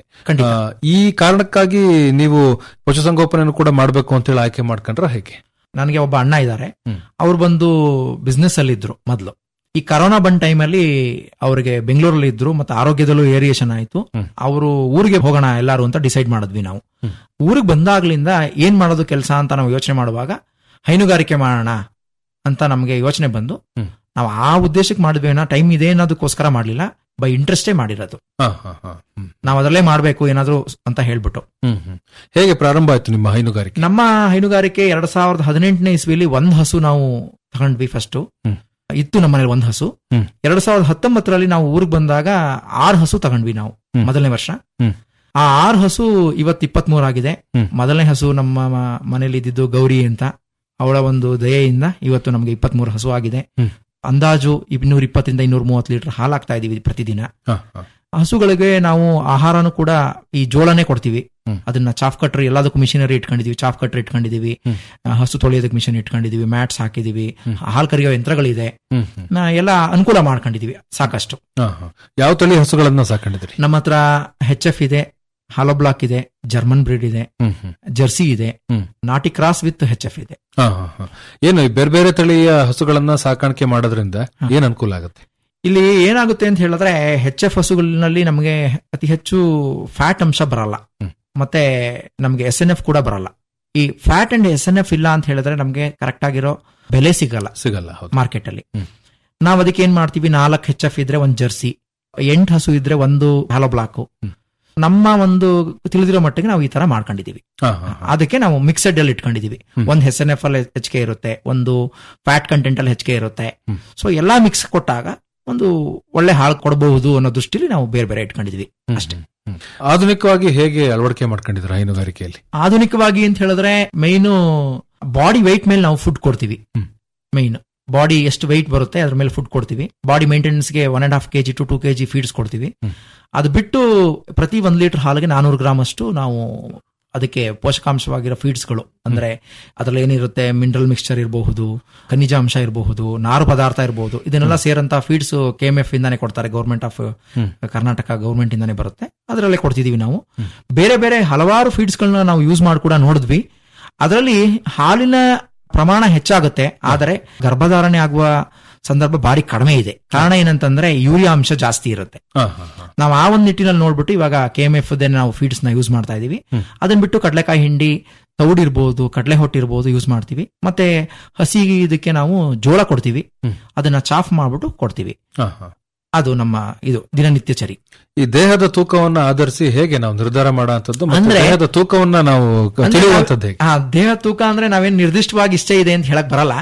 ಈ ಕಾರಣಕ್ಕಾಗಿ ನೀವು ಪಶುಸಂಗೋಪನೆಯನ್ನು ಕೂಡ ಮಾಡಬೇಕು ಅಂತ ಹೇಳಿ ಆಯ್ಕೆ ಮಾಡ್ಕೊಂಡ್ರೆ ಹೇಗೆ ನನಗೆ ಒಬ್ಬ ಅಣ್ಣ ಇದ್ದಾರೆ ಅವ್ರು ಬಂದು ಬಿಸ್ನೆಸ್ ಅಲ್ಲಿ ಇದ್ರು ಮೊದಲು ಈ ಕರೋನಾ ಬಂದ ಟೈಮಲ್ಲಿ ಅವರಿಗೆ ಬೆಂಗಳೂರಲ್ಲಿ ಇದ್ರು ಮತ್ತೆ ಆರೋಗ್ಯದಲ್ಲೂ ಏರಿಯೇಷನ್ ಆಯ್ತು ಅವರು ಊರಿಗೆ ಹೋಗೋಣ ಎಲ್ಲಾರು ಅಂತ ಡಿಸೈಡ್ ಮಾಡಿದ್ವಿ ನಾವು ಊರಿಗೆ ಬಂದಾಗ್ಲಿಂದ ಏನ್ ಮಾಡೋದು ಕೆಲಸ ಅಂತ ನಾವು ಯೋಚನೆ ಮಾಡುವಾಗ ಹೈನುಗಾರಿಕೆ ಮಾಡೋಣ ಅಂತ ನಮಗೆ ಯೋಚನೆ ಬಂದು ನಾವು ಆ ಉದ್ದೇಶಕ್ಕೆ ಮಾಡಿದ್ವಿ ಏನೋ ಟೈಮ್ ಇದೆ ಅನ್ನೋದಕ್ಕೋಸ್ಕರ ಮಾಡ್ಲಿಲ್ಲ ಬೈ ಇಂಟ್ರೆಸ್ಟೇ ಮಾಡಿರೋದು ಹ, ಹ, ಹ. ಹ್ಮ್. ನಾವು ಅದರಲ್ಲೇ ಮಾಡ್ಬೇಕು ಏನಾದ್ರು ಅಂತ ಹೇಳ್ಬಿಟ್ಟು ಹ್ಮ್, ಹ್ಮ್. ಹೇಗೆ ಪ್ರಾರಂಭ ಆಯ್ತು ನಿಮ್ಮ ಹೈನುಗಾರಿಕೆ ನಮ್ಮ ಹೈನುಗಾರಿಕೆ ಎರಡ್ ಸಾವಿರದ ಹದಿನೆಂಟನೇ ಇಸ್ವಿಲಿ ಒಂದ್ ಹಸು ನಾವು ತಗೊಂಡ್ವಿ ಫಸ್ಟ್ ಇತ್ತು ನಮ್ಮನೇಲಿ ಒಂದ್ ಹಸು ಎರಡ್ ಸಾವಿರದ ಹತ್ತೊಂಬತ್ತರಲ್ಲಿ ನಾವು ಊರಿಗೆ ಬಂದಾಗ ಆರು ಹಸು ತಗೊಂಡ್ವಿ ನಾವು ಮೊದಲನೇ ವರ್ಷ ಹ್ಮ್. ಆ ಆರು ಹಸು ಇವತ್ತು ಇಪ್ಪತ್ತ್ ಆಗಿದೆ ಮೊದಲನೇ ಹಸು ನಮ್ಮ ಮ- ಮನೇಲಿ ಇದ್ದಿದ್ದು ಗೌರಿ ಅಂತ ಅವಳ ಒಂದು ದಯೆಯಿಂದ ಇವತ್ತು ನಮಗೆ ಇಪ್ಪತ್ತ್ ಮೂರು ಹಸು ಆಗಿದೆ ಅಂದಾಜು ಇನ್ನೂರ ಇಪ್ಪತ್ತರಿಂದ ಇನ್ನೂರ ಮೂವತ್ತು ಲೀಟರ್ ಹಾಲಾಗ್ತಾ ಇದೀವಿ ಪ್ರತಿದಿನ ಹ, ಹ. ಹಸುಗಳಿಗೆ ನಾವು ಆಹಾರನು ಕೂಡ ಈ ಜೋಳನೇ ಕೊಡ್ತೀವಿ ಅದನ್ನ ಚಾಫ್ ಕಟ್ರಿ ಎಲ್ಲದಕ್ಕೂ ಮಿಷಿನರಿ ಇಟ್ಕೊಂಡಿದೀವಿ ಚಾಫ್ ಕಟ್ರಿ ಇಟ್ಕೊಂಡಿದೀವಿ ಆ, ಹಸು ತೊಳೆಯೋದಕ್ಕೆ ಮಿಷಿನ್ ಇಟ್ಕೊಂಡಿದೀವಿ ಮ್ಯಾಟ್ಸ್ ಹಾಕಿದೀವಿ ಹಾಲು ಕರಿಯೋ ಯಂತ್ರಗಳಿದೆ ಹ್ಮ್, ಹ್ಮ್. ನಾ ಎಲ್ಲ ಅನುಕೂಲ ಮಾಡ್ಕೊಂಡಿದೀವಿ ಸಾಕಷ್ಟು ಹ, ಹ. ಯಾವ ತಳಿ ಹಸುಗಳನ್ನ ಸಾಕೊಂಡಿದ್ರಿ ನಮ್ಮ ಹತ್ರ ಹೆಚ್ ಎಫ್ ಇದೆ ಹಾಲೋ ಬ್ಲಾಕ್ ಇದೆ ಜರ್ಮನ್ ಬ್ರೀಡ್ ಇದೆ ಹ್ಮ್, ಹ್ಮ್. ಜರ್ಸಿ ಇದೆ ನಾಟಿ ಕ್ರಾಸ್ ವಿತ್ ಹೆಚ್ ಎಫ್ ಇದೆ ಹ, ಹ, ಹ. ಏನು ಈ ಬೇರೆ ಬೇರೆ ತಳಿಯ ಹಸುಗಳನ್ನ ಸಾಕಾಣಿಕೆ ಮಾಡೋದ್ರಿಂದ ಏನ್ ಅನುಕೂಲ ಆಗುತ್ತೆ ಇಲ್ಲಿ ಏನಾಗುತ್ತೆ ಅಂತ ಹೇಳಿದ್ರೆ ಹೆಚ್ ಎಫ್ ಹಸುಗಳಲ್ಲಿ ನಮಗೆ ಅತಿ ಹೆಚ್ಚು ಫ್ಯಾಟ್ ಅಂಶ ಬರಲ್ಲ ಮತ್ತೆ ನಮಗೆ ಎಸ್ ಎನ್ ಎಫ್ ಕೂಡ ಬರಲ್ಲ ಈ ಫ್ಯಾಟ್ ಅಂಡ್ ಎಸ್ ಎನ್ ಎಫ್ ಇಲ್ಲ ಅಂತ ಹೇಳಿದ್ರೆ ನಮಗೆ ಕರೆಕ್ಟ್ ಆಗಿರೋ ಬೆಲೆ ಸಿಗಲ್ಲ ಸಿಗಲ್ಲ ಹೌದು ಮಾರ್ಕೆಟ್ ಅಲ್ಲಿ ನಾವ್ ಅದಕ್ಕೆ ಏನ್ ಮಾಡ್ತೀವಿ ನಾಲ್ಕು ಹೆಚ್ ಎಫ್ ಇದ್ರೆ ಒಂದ್ ಜರ್ಸಿ ಎಂಟು ಹಸು ಇದ್ರೆ ಒಂದು ಹಾಲೋ ಬ್ಲಾಕ್ ನಮ್ಮ ಒಂದು ತಿಳಿದಿರೋ ಮಟ್ಟಿಗೆ ನಾವು ಈ ತರ ಮಾಡ್ಕೊಂಡಿದೀವಿ ಹ, ಹ, ಹ. ಅದಕ್ಕೆ ನಾವು ಮಿಕ್ಸೆಡ್ ಅಲ್ಲಿ ಇಟ್ಕೊಂಡಿದೀವಿ ಒಂದ್ ಎಸ್ ಎನ್ ಎಫ್ ಅಲ್ಲಿ ಹೆಚ್ಚಿಗೆ ಇರುತ್ತೆ ಒಂದು ಫ್ಯಾಟ್ ಕಂಟೆಂಟ್ ಅಲ್ಲಿ ಹೆಚ್ಚಿಗೆ ಇರುತ್ತೆ ಸೊ ಎಲ್ಲಾ ಮಿಕ್ಸ್ ಕೊಟ್ಟಾಗ ಒಂದು ಒಳ್ಳೆ ಹಾಳು ಕೊಡಬಹುದು ಅನ್ನೋ ದೃಷ್ಟಿಲಿ ನಾವು ಬೇರೆ ಬೇರೆ ಇಟ್ಕೊಂಡಿದ್ವಿ ಅಷ್ಟೇ ಆಧುನಿಕವಾಗಿ ಹೇಗೆ ಅಳವಡಿಕೆ ಮಾಡ್ಕೊಂಡಿದ್ರ ಹೈನುಗಾರಿಕೆಯಲ್ಲಿ ಆಧುನಿಕವಾಗಿ ಅಂತ ಹೇಳಿದ್ರೆ ಮೈನು ಬಾಡಿ weight ಮೇಲೆ ನಾವು ಫುಡ್ ಕೊಡ್ತೀವಿ ಮೈನ್ ಬಾಡಿ ಎಷ್ಟು weight ಬರುತ್ತೆ ಅದ್ರ ಮೇಲೆ ಫುಡ್ ಕೊಡ್ತೀವಿ ಬಾಡಿ ಗೆ one and half KG to two KG feeds ಕೊಡ್ತೀವಿ ಅದು ಬಿಟ್ಟು ಪ್ರತಿ ಒಂದ್ ಲೀಟರ್ ಹಾಲಿಗೆ ನಾನೂರು ಗ್ರಾಮ್ ಅಷ್ಟು ನಾವು ಅದಕ್ಕೆ ಪೋಷಕಾಂಶವಾಗಿರೋ ಫೀಡ್ಸ್ಗಳು ಅಂದ್ರೆ ಅದ್ರಲ್ಲಿ ಏನಿರುತ್ತೆ ಮಿನರಲ್ ಮಿಕ್ಸ್ಚರ್ ಇರಬಹುದು ಖನಿಜಾಂಶ ಇರಬಹುದು ನಾರು ಪದಾರ್ಥ ಇರಬಹುದು ಇದನ್ನೆಲ್ಲ ಸೇರಂತ ಫೀಡ್ಸ್ ಕೆ ಎಂ ಎಫ್ ಇಂದಾನೆ ಕೊಡ್ತಾರೆ ಗೌರ್ಮೆಂಟ್ ಆಫ್ ಕರ್ನಾಟಕ ಗೌರ್ಮೆಂಟ್ ಇಂದಾನೆ ಬರುತ್ತೆ ಅದರಲ್ಲೇ ಕೊಡ್ತಿದೀವಿ ನಾವು ಬೇರೆ ಬೇರೆ ಹಲವಾರು ಫೀಡ್ಸ್ ಗಳನ್ನ ನಾವು ಯೂಸ್ ಮಾಡಿ ಕೂಡ ನೋಡಿದ್ವಿ ಅದರಲ್ಲಿ ಹಾಲಿನ ಪ್ರಮಾಣ ಹೆಚ್ಚಾಗುತ್ತೆ ಆದರೆ ಗರ್ಭಧಾರಣೆ ಆಗುವ ಸಂದರ್ಭ ಬಾರಿ ಕಡಿಮೆ ಇದೆ ಕಾರಣ ಏನಂತಂದ್ರೆ ಯೂರಿಯಾ ಅಂಶ ಜಾಸ್ತಿ ಇರುತ್ತೆ ಹ, ಹ, ಹ. ನಾವು ಆ ಒಂದು ನಿಟ್ಟಿನಲ್ಲಿ ನೋಡ್ಬಿಟ್ಟು ಇವಾಗ ಕೆ ಎಂ ಎಫ್ ನಾವು ಫೀಡ್ಸ್ ನ ಯೂಸ್ ಮಾಡ್ತಾ ಇದೀವಿ ಅದನ್ನ ಬಿಟ್ಟು ಕಡಲೆಕಾಯಿ ಹಿಂಡಿ ತೌಡಿರ್ಬೋದು ಕಡಲೆ ಹೊಟ್ಟಿರ್ಬೋದು ಯೂಸ್ ಮಾಡ್ತೀವಿ ಮತ್ತೆ ಹಸಿ ಇದಕ್ಕೆ ನಾವು ಜೋಳ ಕೊಡ್ತೀವಿ ಅದನ್ನ ಚಾಫ್ ಮಾಡ್ಬಿಟ್ಟು ಕೊಡ್ತೀವಿ ಹ, ಹ. ಅದು ನಮ್ಮ ಇದು ದಿನನಿತ್ಯ ಚರಿ ಈ ದೇಹದ ತೂಕವನ್ನ ಆಧರಿಸಿ ಹೇಗೆ ನಾವು ನಿರ್ಧಾರ ಮಾಡುವಂತದ್ದು ಮತ್ತೆ ಅಂದ್ರೆ- ದೇಹದ ತೂಕವನ್ನ ನಾವು ಅಂದ್ರೆ ತಿಳಿಯುವಂತದ್ದು ಹೇಗೆ ಆ ದೇಹ ತೂಕ ಅಂದ್ರೆ ನಾವೇನ್ ನಿರ್ದಿಷ್ಟವಾಗಿ ಇಷ್ಟೇ ಇದೆ ಅಂತ ಹೇಳಕ್ ಬರಲ್ಲ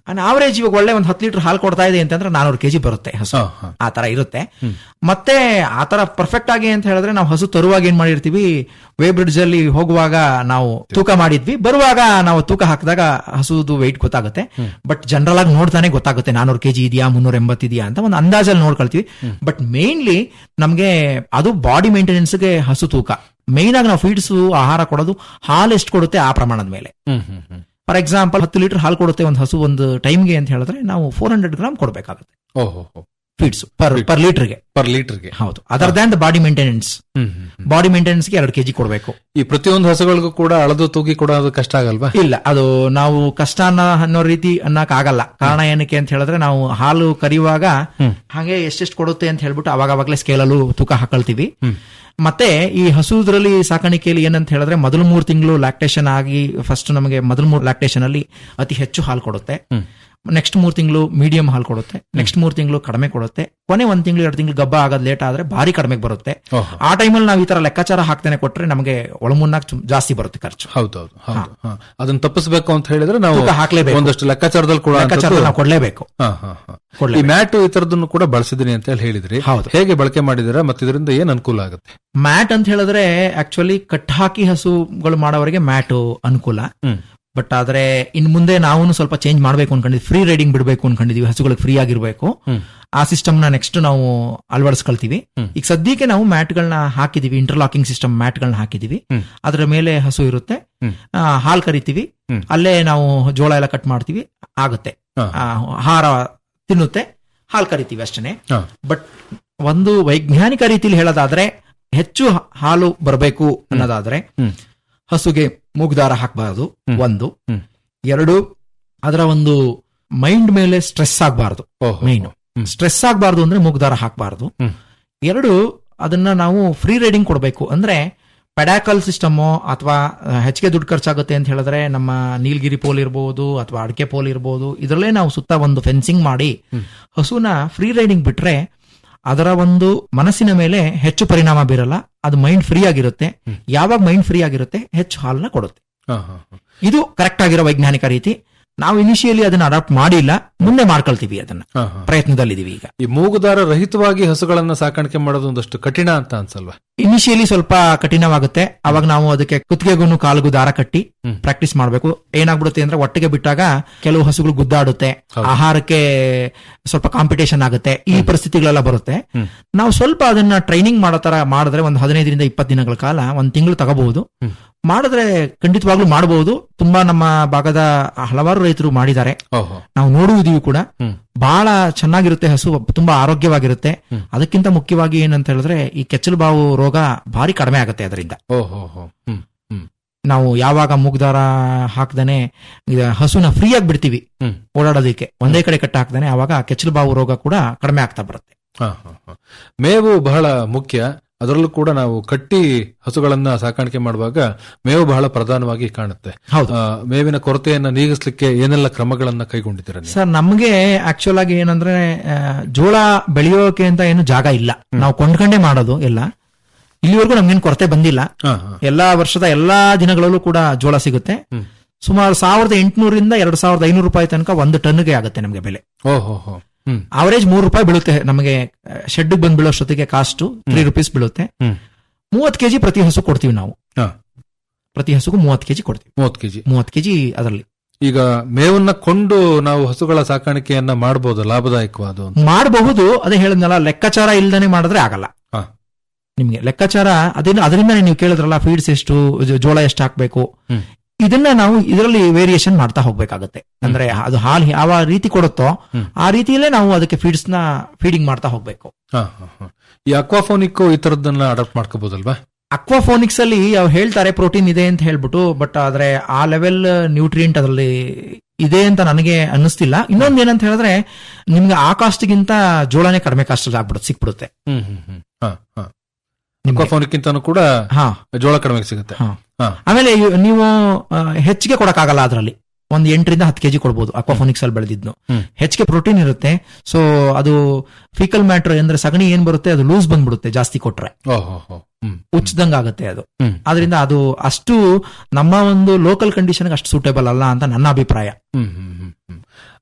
ಆವರೇಜ್ ಇವಾಗ ಒಳ್ಳೆ ಒಂದು ಹತ್ತು ಲೀಟರ್ ಹಾಲು ಕೊಡ್ತಾ ಇದೆ ಅಂತಂದ್ರೆ ನಾನೂರು ಕೆಜಿ ಬರುತ್ತೆ ಹಸು ಆ ತರ ಇರುತ್ತೆ ಮತ್ತೆ ಆ ತರ ಪರ್ಫೆಕ್ಟ್ ಆಗಿ ಅಂತ ಹೇಳಿದ್ರೆ ನಾವು ಹಸು ತರುವಾಗ ಏನ್ ಮಾಡಿರ್ತೀವಿ ವೇ ಬ್ರಿಡ್ಜ್ ಅಲ್ಲಿ ಹೋಗುವಾಗ ನಾವು ತೂಕ ಮಾಡಿದ್ವಿ ಬರುವಾಗ ನಾವು ತೂಕ ಹಾಕಿದಾಗ ಹಸುದು ವೆಯ್ಟ್ ಗೊತ್ತಾಗುತ್ತೆ ಬಟ್ ಜನರಲ್ ಆಗಿ ನೋಡ್ತಾನೆ ಗೊತ್ತಾಗುತ್ತೆ ನಾನೂರು ಕೆಜಿ ಇದೆಯಾ ಮುನ್ನೂರ ಎಂಬತ್ತಿದೆಯಾ ಅಂತ ಒಂದು ಅಂದಾಜಲ್ಲಿ ನೋಡ್ಕೊಳ್ತೀವಿ ಬಟ್ ಮೇನ್ಲಿ ನಮ್ಗೆ ಅದು ಬಾಡಿ ಮೇಂಟೆನೆನ್ಸ್ಗೆ ಹಸು ತೂಕ ಮೇನ್ ಆಗಿ ನಾವು ಫೀಡ್ಸ್ ಆಹಾರ ಕೊಡೋದು ಹಾಲು ಎಷ್ಟು ಕೊಡುತ್ತೆ ಆ ಪ್ರಮಾಣದ ಮೇಲೆ ಹ್ಮ್ ಹ್ಮ್ ಹ್ಮ್ ಫಾರ್ ಎಕ್ಸಾಂಪಲ್ ಹತ್ತು ಲೀಟರ್ ಹಾಲು ಕೊಡುತ್ತೆ ಒಂದು ಹಸು ಒಂದು ಟೈಮ್ಗೆ ಅಂತ ಹೇಳಿದ್ರೆ ನಾವು ಫೋರ್ ಹಂಡ್ರೆಡ್ ಗ್ರಾಮ್ ಕೊಡಬೇಕಾಗುತ್ತೆ ಓಹೋ ಫೀಡ್ಸ್ ಪರ್ ಪರ್ ಲೀಟರ್ಗೆ ಪರ್ ಲೀಟರ್ಗೆ ಹೌದು other than the body maintenance ಹ್ಮ್ ಹ್ಮ್ ಬಾಡಿ ಮೇಂಟೆನೆನ್ಸ್ಗೆ ಎರಡು ಕೆಜಿ ಕೊಡಬೇಕು ಈ ಪ್ರತಿಯೊಂದು ಹಸುಗಳಿಗೂ ಕೂಡ ಅಳದು ತೂಗಿ ಕೊಡೋದು ಕಷ್ಟ ಆಗಲ್ವಾ ಇಲ್ಲ ಅದು ನಾವು ಕಷ್ಟ ಅನ್ನೋ ಅನ್ನೋ ರೀತಿ ಅನ್ನಕ್ ಆಗಲ್ಲ ಕಾರಣ ಏನಕ್ಕೆ ಅಂತ ಹೇಳಿದ್ರೆ ನಾವು ಹಾಲು ಕರಿಯುವಾಗ ಹಾಗೆ ಎಷ್ಟೆಷ್ಟು ಕೊಡುತ್ತೆ ಅಂತ ಹೇಳ್ಬಿಟ್ಟು ಅವಾಗ ಅವಾಗಲೇ ಸ್ಕೇಲಲ್ಲೂ ತೂಕ ಹಾಕೊಳ್ತೀವಿ ಮತ್ತೆ ಈ ಹಸುದ್ರಲ್ಲಿ ಸಾಕಾಣಿಕೆಯಲ್ಲಿ ಏನಂತ ಹೇಳಿದ್ರೆ ಮೊದಲು ಮೂರು ತಿಂಗಳು ಲ್ಯಾಕ್ಟೇಷನ್ ಆಗಿ ಫಸ್ಟ್ ನಮಗೆ ಮೊದಲು ಮೂರು ಲ್ಯಾಕ್ಟೇಷನ್ ಅಲ್ಲಿ ಅತಿ ಹೆಚ್ಚು ಹಾಲು ಕೊಡುತ್ತೆ ನೆಕ್ಸ್ಟ್ ಮೂರು ತಿಂಗಳು ಮೀಡಿಯಂ ಹಾಲು ಕೊಡುತ್ತೆ ನೆಕ್ಸ್ಟ್ ಮೂರು ತಿಂಗಳು ಕಡಿಮೆ ಕೊಡುತ್ತೆ ಕೊನೆ ಒಂದ್ ತಿಂಗಳು ಎರಡು ತಿಂಗಳು ಗಬ್ಬ ಆಗೋದು ಲೇಟ್ ಆದ್ರೆ ಭಾರಿ ಕಡಿಮೆ ಬರುತ್ತೆ ಆ ಟೈಮಲ್ಲಿ ನಾವು ಈ ತರ ಲೆಕ್ಕಾಚಾರ ಹಾಕ್ತೇನೆ ಕೊಟ್ರೆ ನಮಗೆ ಒಳಮುನ್ನಾಕ್ ಚು- ಜಾಸ್ತಿ ಬರುತ್ತೆ ಖರ್ಚು ಹೌದೌದು ಹೌದು ಹಾ. ಅದನ್ನ ತಪ್ಪಿಸಬೇಕು ಅಂತ ಹೇಳಿದ್ರೆ ನಾವು ತೂಕ ಹಾಕ್ಲೇಬೇಕು. ಒಂದಷ್ಟು ಲೆಕ್ಕಾಚಾರದಲ್ಲಿ ಕೂಡ ಲೆಕ್ಕಾಚಾರದಲ್ಲಿ ನಾವು ಕೊಡ್ಲೇಬೇಕು ಹಾ, ಹಾ, ಹಾ. ಈ ಮ್ಯಾಟ್ ಈ ತರದನ್ನು ಕೂಡ ಬಳಸಿದೀನಿ ಅಂತ ಹೇಳಿ ಹೇಳಿದ್ರಿ ಹೇಗೆ ಬಳಕೆ ಮಾಡಿದಿರಾ ಮತ್ತೆ ಇದರಿಂದ ಏನ್ ಅನುಕೂಲ ಆಗುತ್ತೆ ಮ್ಯಾಟ್ ಅಂತ ಹೇಳಿದ್ರೆ ಆಕ್ಚುಲಿ ಕಟ್ ಹಾಕಿ ಹಸುಗಳು ಮಾಡೋವರೆಗೆ ಮ್ಯಾಟ್ ಅನುಕೂಲ ಬಟ್ ಆದ್ರೆ ಇನ್ ಮುಂದೆ ನಾವು ಸ್ವಲ್ಪ ಚೇಂಜ್ ಮಾಡ್ಬೇಕು ಅನ್ಕೊಂಡಿದ್ವಿ ಫ್ರೀ ರೈಡಿಂಗ್ ಬಿಡಬೇಕು ಅನ್ಕೊಂಡಿದೀವಿ ಹಸುಗಳಿಗೆ ಫ್ರೀ ಆಗಿರ್ಬೇಕು ಆ ಸಿಸ್ಟಮ್ ನ ನೆಕ್ಸ್ಟ್ ನಾವು ಅಳವಡಿಸ್ಕೊಳ್ತೀವಿ ಈಗ ಸದ್ಯಕ್ಕೆ ನಾವು ಮ್ಯಾಟ್ ಗಳನ್ನ ಹಾಕಿದೀವಿ ಇಂಟರ್ಲಾಕಿಂಗ್ ಸಿಸ್ಟಮ್ ಮ್ಯಾಟ್ ಗಳನ್ನ ಹಾಕಿದೀವಿ ಅದರ ಮೇಲೆ ಹಸು ಇರುತ್ತೆ ಆ, ಹಾಲ್ ಕರಿತೀವಿ ಅಲ್ಲೇ ನಾವು ಜೋಳ ಎಲ್ಲ ಕಟ್ ಮಾಡ್ತೀವಿ ಆಗುತ್ತೆ ಆ, ಆಹಾರ ತಿನ್ನುತ್ತೆ ಹಾಲ್ ಕರಿತೀವಿ ಅಷ್ಟೇ ಬಟ್ ಒಂದು ವೈಜ್ಞಾನಿಕ ರೀತಿಯಲ್ಲಿ ಹೇಳೋದಾದ್ರೆ ಹೆಚ್ಚು ಹ- ಹಾಲು ಬರಬೇಕು ಅನ್ನೋದಾದ್ರೆ ಹಸುಗೆ ಮೂಗ್ದಾರ ಹಾಕಬಾರದು ಒಂದು ಎರಡು ಅದರ ಒಂದು ಮೈಂಡ್ ಮೇಲೆ ಸ್ಟ್ರೆಸ್ ಆಗಬಾರದು ಮೈನ್ ಸ್ಟ್ರೆಸ್ ಆಗಬಾರದು ಅಂದ್ರೆ ಮೂಗ್ದಾರ ಹಾಕಬಾರದು ಎರಡು ಅದನ್ನ ನಾವು ಫ್ರೀ ರೈಡಿಂಗ್ ಕೊಡಬೇಕು ಅಂದ್ರೆ ಪೆಡಾಕಲ್ ಸಿಸ್ಟಮು ಅಥವಾ ಹೆಚ್ಚಿಗೆ ದುಡ್ಡು ಖರ್ಚಾಗುತ್ತೆ ಅಂತ ಹೇಳಿದ್ರೆ ನಮ್ಮ ನೀಲಗಿರಿ ಪೋಲ್ ಇರ್ಬೋದು ಅಥವಾ ಅಡಿಕೆ ಪೋಲ್ ಇರ್ಬೋದು ಇದರಲ್ಲೇ ನಾವು ಸುತ್ತ ಒಂದು ಫೆನ್ಸಿಂಗ್ ಮಾಡಿ ಹಸುನ ಫ್ರೀ ರೈಡಿಂಗ್ ಬಿಟ್ರೆ ಅದರ ಒಂದು ಮನಸ್ಸಿನ ಮೇಲೆ ಹೆಚ್ಚು ಪರಿಣಾಮ ಬೀರಲ್ಲ ಅದು ಮೈಂಡ್ ಫ್ರೀ ಆಗಿರುತ್ತೆ ಯಾವಾಗ ಮೈಂಡ್ ಫ್ರೀ ಆಗಿರುತ್ತೆ ಹೆಚ್ಚು ಹಾಲನ್ನ ಕೊಡುತ್ತೆ ಹಾ, ಹಾ, ಹಾ. ಇದು ಕರೆಕ್ಟ್ ಆಗಿರೋ ವೈಜ್ಞಾನಿಕ ರೀತಿ ನಾವು ಇನಿಷಿಯಲಿ ಅದನ್ನ ಅಡಾಪ್ಟ್ ಮಾಡಿಲ್ಲ ಮುಂದೆ ಮಾಡ್ಕೊಳ್ತೀವಿ ಅದನ್ನ ಹಾ, ಹಾ. ಪ್ರಯತ್ನದಲ್ಲಿದ್ದೀವಿ ಈಗ ಈ ಮೂಗುದಾರ ರಹಿತವಾಗಿ ಹಸುಗಳನ್ನ ಸಾಕಾಣಿಕೆ ಮಾಡೋದು ಒಂದಷ್ಟು ಕಠಿಣ ಅಂತ ಅನ್ಸಲ್ವಾ ಇನಿಷಿಯಲಿ ಸ್ವಲ್ಪ ಕಠಿಣವಾಗುತ್ತೆ ಅವಾಗ ನಾವು ಅದಕ್ಕೆ ಕುತ್ತಿಗೆಗೂ ಕಾಲಿಗೂ ದಾರ ಕಟ್ಟಿ ಪ್ರಾಕ್ಟೀಸ್ ಮಾಡಬೇಕು ಏನಾಗ್ಬಿಡುತ್ತೆ ಅಂದ್ರೆ ಒಟ್ಟಿಗೆ ಬಿಟ್ಟಾಗ ಕೆಲವು ಹಸುಗಳು ಗುದ್ದಾಡುತ್ತೆ ಆಹಾರಕ್ಕೆ ಸ್ವಲ್ಪ ಕಾಂಪಿಟೇಷನ್ ಆಗುತ್ತೆ ಈ ಪರಿಸ್ಥಿತಿಗಳೆಲ್ಲ ಬರುತ್ತೆ ನಾವು ಸ್ವಲ್ಪ ಅದನ್ನ ಟ್ರೈನಿಂಗ್ ಮಾಡೋ ತರ ಮಾಡಿದ್ರೆ ಒಂದು ಹದಿನೈದರಿಂದ ಇಪ್ಪತ್ತು ದಿನಗಳ ಕಾಲ ಒಂದು ತಿಂಗಳು ತಗೋಬಹುದು ಮಾಡಿದ್ರೆ ಖಂಡಿತವಾಗ್ಲೂ ಮಾಡಬಹುದು ತುಂಬಾ ನಮ್ಮ ಭಾಗದ ಹಲವಾರು ರೈತರು ಮಾಡಿದ್ದಾರೆ ಓಹೋ ನಾವು ನೋಡುವುದಿವು ಕೂಡ ಬಹಳ ಚೆನ್ನಾಗಿರುತ್ತೆ ಹಸು ತುಂಬಾ ಆರೋಗ್ಯವಾಗಿರುತ್ತೆ ಅದಕ್ಕಿಂತ ಮುಖ್ಯವಾಗಿ ಏನಂತ ಹೇಳಿದ್ರೆ ಈ ಕೆಚ್ಚಲು ಬಾವು ರೋಗ ಭಾರಿ ಕಡಿಮೆ ಆಗುತ್ತೆ ಅದರಿಂದ ಓಹೋ ಹೋ ಹ್ಮ್ ಹ್ಮ್ ನಾವು ಯಾವಾಗ ಮೂಗ್ದಾರ ಹಾಕ್ದಾನೆ ಈಗ ಹಸುನ ಫ್ರೀ ಆಗಿ ಬಿಡ್ತೀವಿ ಓಡಾಡೋದಕ್ಕೆ ಒಂದೇ ಕಡೆ ಕಟ್ಟ ಹಾಕ್ದಾನೆ ಅವಾಗ ಕೆಚ್ಚಲು ಬಾವು ರೋಗ ಕೂಡ ಕಡಿಮೆ ಆಗ್ತಾ ಬರುತ್ತೆ ಹಾ, ಹಾ, ಹಾ. ಮೇವು ಬಹಳ ಮುಖ್ಯ ಅದರಲ್ಲೂ ಕೂಡ ನಾವು ಕಟ್ಟಿ ಹಸುಗಳನ್ನ ಸಾಕಾಣಿಕೆ ಮಾಡುವಾಗ ಮೇವು ಬಹಳ ಪ್ರಧಾನವಾಗಿ ಕಾಣುತ್ತೆ ಹೌದು. ಆ, ಮೇವಿನ ಕೊರತೆಯನ್ನ ನೀಗಿಸ್ಲಿಕ್ಕೆ ಏನೆಲ್ಲ ಕ್ರಮಗಳನ್ನ ಕೈಗೊಂಡಿದ್ದೀರ ನೀವು ಸರ್ ನಮ್ಗೆ ಆಕ್ಚುಲ್ ಆಗಿ ಏನಂದ್ರೆ ಆ, ಜೋಳ ಬೆಳೆಯೋಕೆ ಅಂತ ಏನು ಜಾಗ ಇಲ್ಲ ನಾವು ಕೊಂಡ್ಕೊಂಡೇ ಮಾಡೋದು ಎಲ್ಲ ಇಲ್ಲಿವರೆಗೂ ನಮ್ಗೇನು ಕೊರತೆ ಬಂದಿಲ್ಲ ಹಾ, ಹಾ. ಎಲ್ಲಾ ವರ್ಷದ ಎಲ್ಲಾ ದಿನಗಳಲ್ಲೂ ಕೂಡ ಜೋಳ ಸಿಗುತ್ತೆ ಸುಮಾರು ಸಾವಿರದ ಎಂಟುನೂರಿಂದ ಎರಡು ಸಾವಿರದ ಐನೂರು ರೂಪಾಯಿ ತನಕ ಒಂದು ಟನ್ಗೆ ಆಗುತ್ತೆ ನಮಗೆ ಬೆಲೆ ಓಹೋ ಹೋ ಹ್ಮ್ ಅವರೇಜ್ ಮೂರು ರೂಪಾಯಿ ಬೀಳುತ್ತೆ ನಮಗೆ ಶೆಡ್ ಬಂದ್ ಬೀಳೋಷ್ಟೊತ್ತಿಗೆ ಕಾಸ್ಟ್ ತ್ರೀ ರುಪೀಸ್ ಬೀಳುತ್ತೆ ಹ್ಮ್ ಮೂವತ್ತು ಕೆಜಿ ಪ್ರತಿ ಹಸು ಕೊಡ್ತೀವಿ ನಾವು ಹಾ. ಪ್ರತಿ ಹಸುಗೂ ಮೂವತ್ತು ಕೆಜಿ ಕೊಡ್ತೀವಿ ಮೂವತ್ತು ಕೆಜಿ ಮೂವತ್ತು ಕೆಜಿ ಅದರಲ್ಲಿ ಈಗ ಮೇವನ್ನ ಕೊಂಡು ನಾವು ಹಸುಗಳ ಸಾಕಾಣಿಕೆಯನ್ನ ಮಾಡಬಹುದು ಲಾಭದಾಯಕವಾದ ಅಂತ ಮಾಡಬಹುದು ಅದೇ ಹೇಳಿದ್ನಲ್ಲ ಲೆಕ್ಕಾಚಾರ ಇಲ್ದೇನೆ ಮಾಡಿದ್ರೆ ಆಗಲ್ಲ ಹಾ. ನಿಮ್ಗೆ ಲೆಕ್ಕಾಚಾರ ಅದೇನು ಅದರಿಂದ ನೀವು ಕೇಳಿದ್ರಲ್ಲ ಫೀಡ್ಸ್ ಎಷ್ಟು ಜ- ಜೋಳ ಎಷ್ಟು ಹಾಕ್ಬೇಕು ಹ್ಮ್. ಇದನ್ನ ನಾವು ಇದರಲ್ಲಿ ವೇರಿಯೇಷನ್ ಮಾಡ್ತಾ ಹೋಗ್ಬೇಕಾಗತ್ತೆ ಅಂದ್ರೆ ಅದು ಹಾಲು ಯಾವ ರೀತಿ ಕೊಡುತ್ತೋ ಆ ರೀತಿಯಲ್ಲೇ ನಾವು ಅದಕ್ಕೆ ಫೀಡ್ಸ್ ನ ಫೀಡಿಂಗ್ ಮಾಡ್ತಾ ಹೋಗ್ಬೇಕು ಹಾ, ಹಾ, ಹಾ. ಈ ಅಕ್ವಾಫೋನಿಕ್ ಈ ತರದನ್ನ ಅಡಾಪ್ಟ್ ಮಾಡ್ಕೋಬಹುದಲ್ವಾ ಅಕ್ವಾಫೋನಿಕ್ಸ್ ಅಲ್ಲಿ ಅವ್ರು ಹೇಳ್ತಾರೆ ಪ್ರೋಟೀನ್ ಇದೆ ಅಂತ ಹೇಳ್ಬಿಟ್ಟು ಬಟ್ ಆದ್ರೆ ಆ ಲೆವೆಲ್ ನ್ಯೂಟ್ರಿಯೆಂಟ್ ಅದರಲ್ಲಿ ಇದೆ ಅಂತ ನನಗೆ ಅನ್ನಿಸ್ತಿಲ್ಲ ಇನ್ನೊಂದ್ ಏನಂತ ಹೇಳಿದ್ರೆ ನಿಮ್ಗೆ ಆ ಕಾಸ್ಟ್ಗಿಂತ ಜೋಳನೇ ಕಡಿಮೆ ಕಾಸ್ಟ್ ಆಗ್ಬಿಡುತ್ತೆ ಸಿಕ್ಬಿಡುತ್ತೆ ಹ್ಮ್ ಹ್ಮ್ ಹ್ಮ್ ಹಾ ಹಾ ಅಕ್ವಾಫೋನಿಕ್ ಗಿಂತನೂ ಕೂಡ ಹಾ ಜೋಳ ಕಡಿಮೆ ಸಿಗುತ್ತೆ ಹಾ. ಹಾ ಆಮೇಲೆ ಇವ್- ನೀವು ಆ, ಹೆಚ್ಚಿಗೆ ಕೊಡಕ್ಕಾಗಲ್ಲ ಅದರಲ್ಲಿ ಒಂದ್ ಎಂಟರಿಂದ ಹತ್ತು ಕೆಜಿ ಕೊಡ್ಬೋದು ಅಕ್ವಾಫೋನಿಕ್ಸ್ ಅಲ್ಲಿ ಬೆಳೆದಿದ್ನು ಹ್ಮ್. ಹೆಚ್ಚಿಗೆ ಪ್ರೋಟೀನ್ ಇರುತ್ತೆ ಸೊ ಅದು ಫಿಕಲ್ ಮ್ಯಾಟ್ರ್ ಅಂದ್ರೆ ಸಗಣಿ ಏನ್ ಬರುತ್ತೆ ಅದು ಲೂಸ್ ಬಂದ್ಬಿಡುತ್ತೆ ಜಾಸ್ತಿ ಕೊಟ್ರೆ ಓಹೋ ಹೋ ಹ್ಮ್ ಉಚ್ಚದಂಗ ಆಗುತ್ತೆ ಅದು ಹ್ಮ್. ಆದ್ರಿಂದ ಅದು ಅಷ್ಟು ನಮ್ಮ ಒಂದು ಲೋಕಲ್ ಕಂಡೀಷನ್ ಅಷ್ಟು ಸೂಟೇಬಲ್ ಅಲ್ಲ ಅಂತ ನನ್ನ ಅಭಿಪ್ರಾಯ ಹ್ಮ್ ಹ್ಮ್ ಹ್ಮ್ ಹ್ಮ್.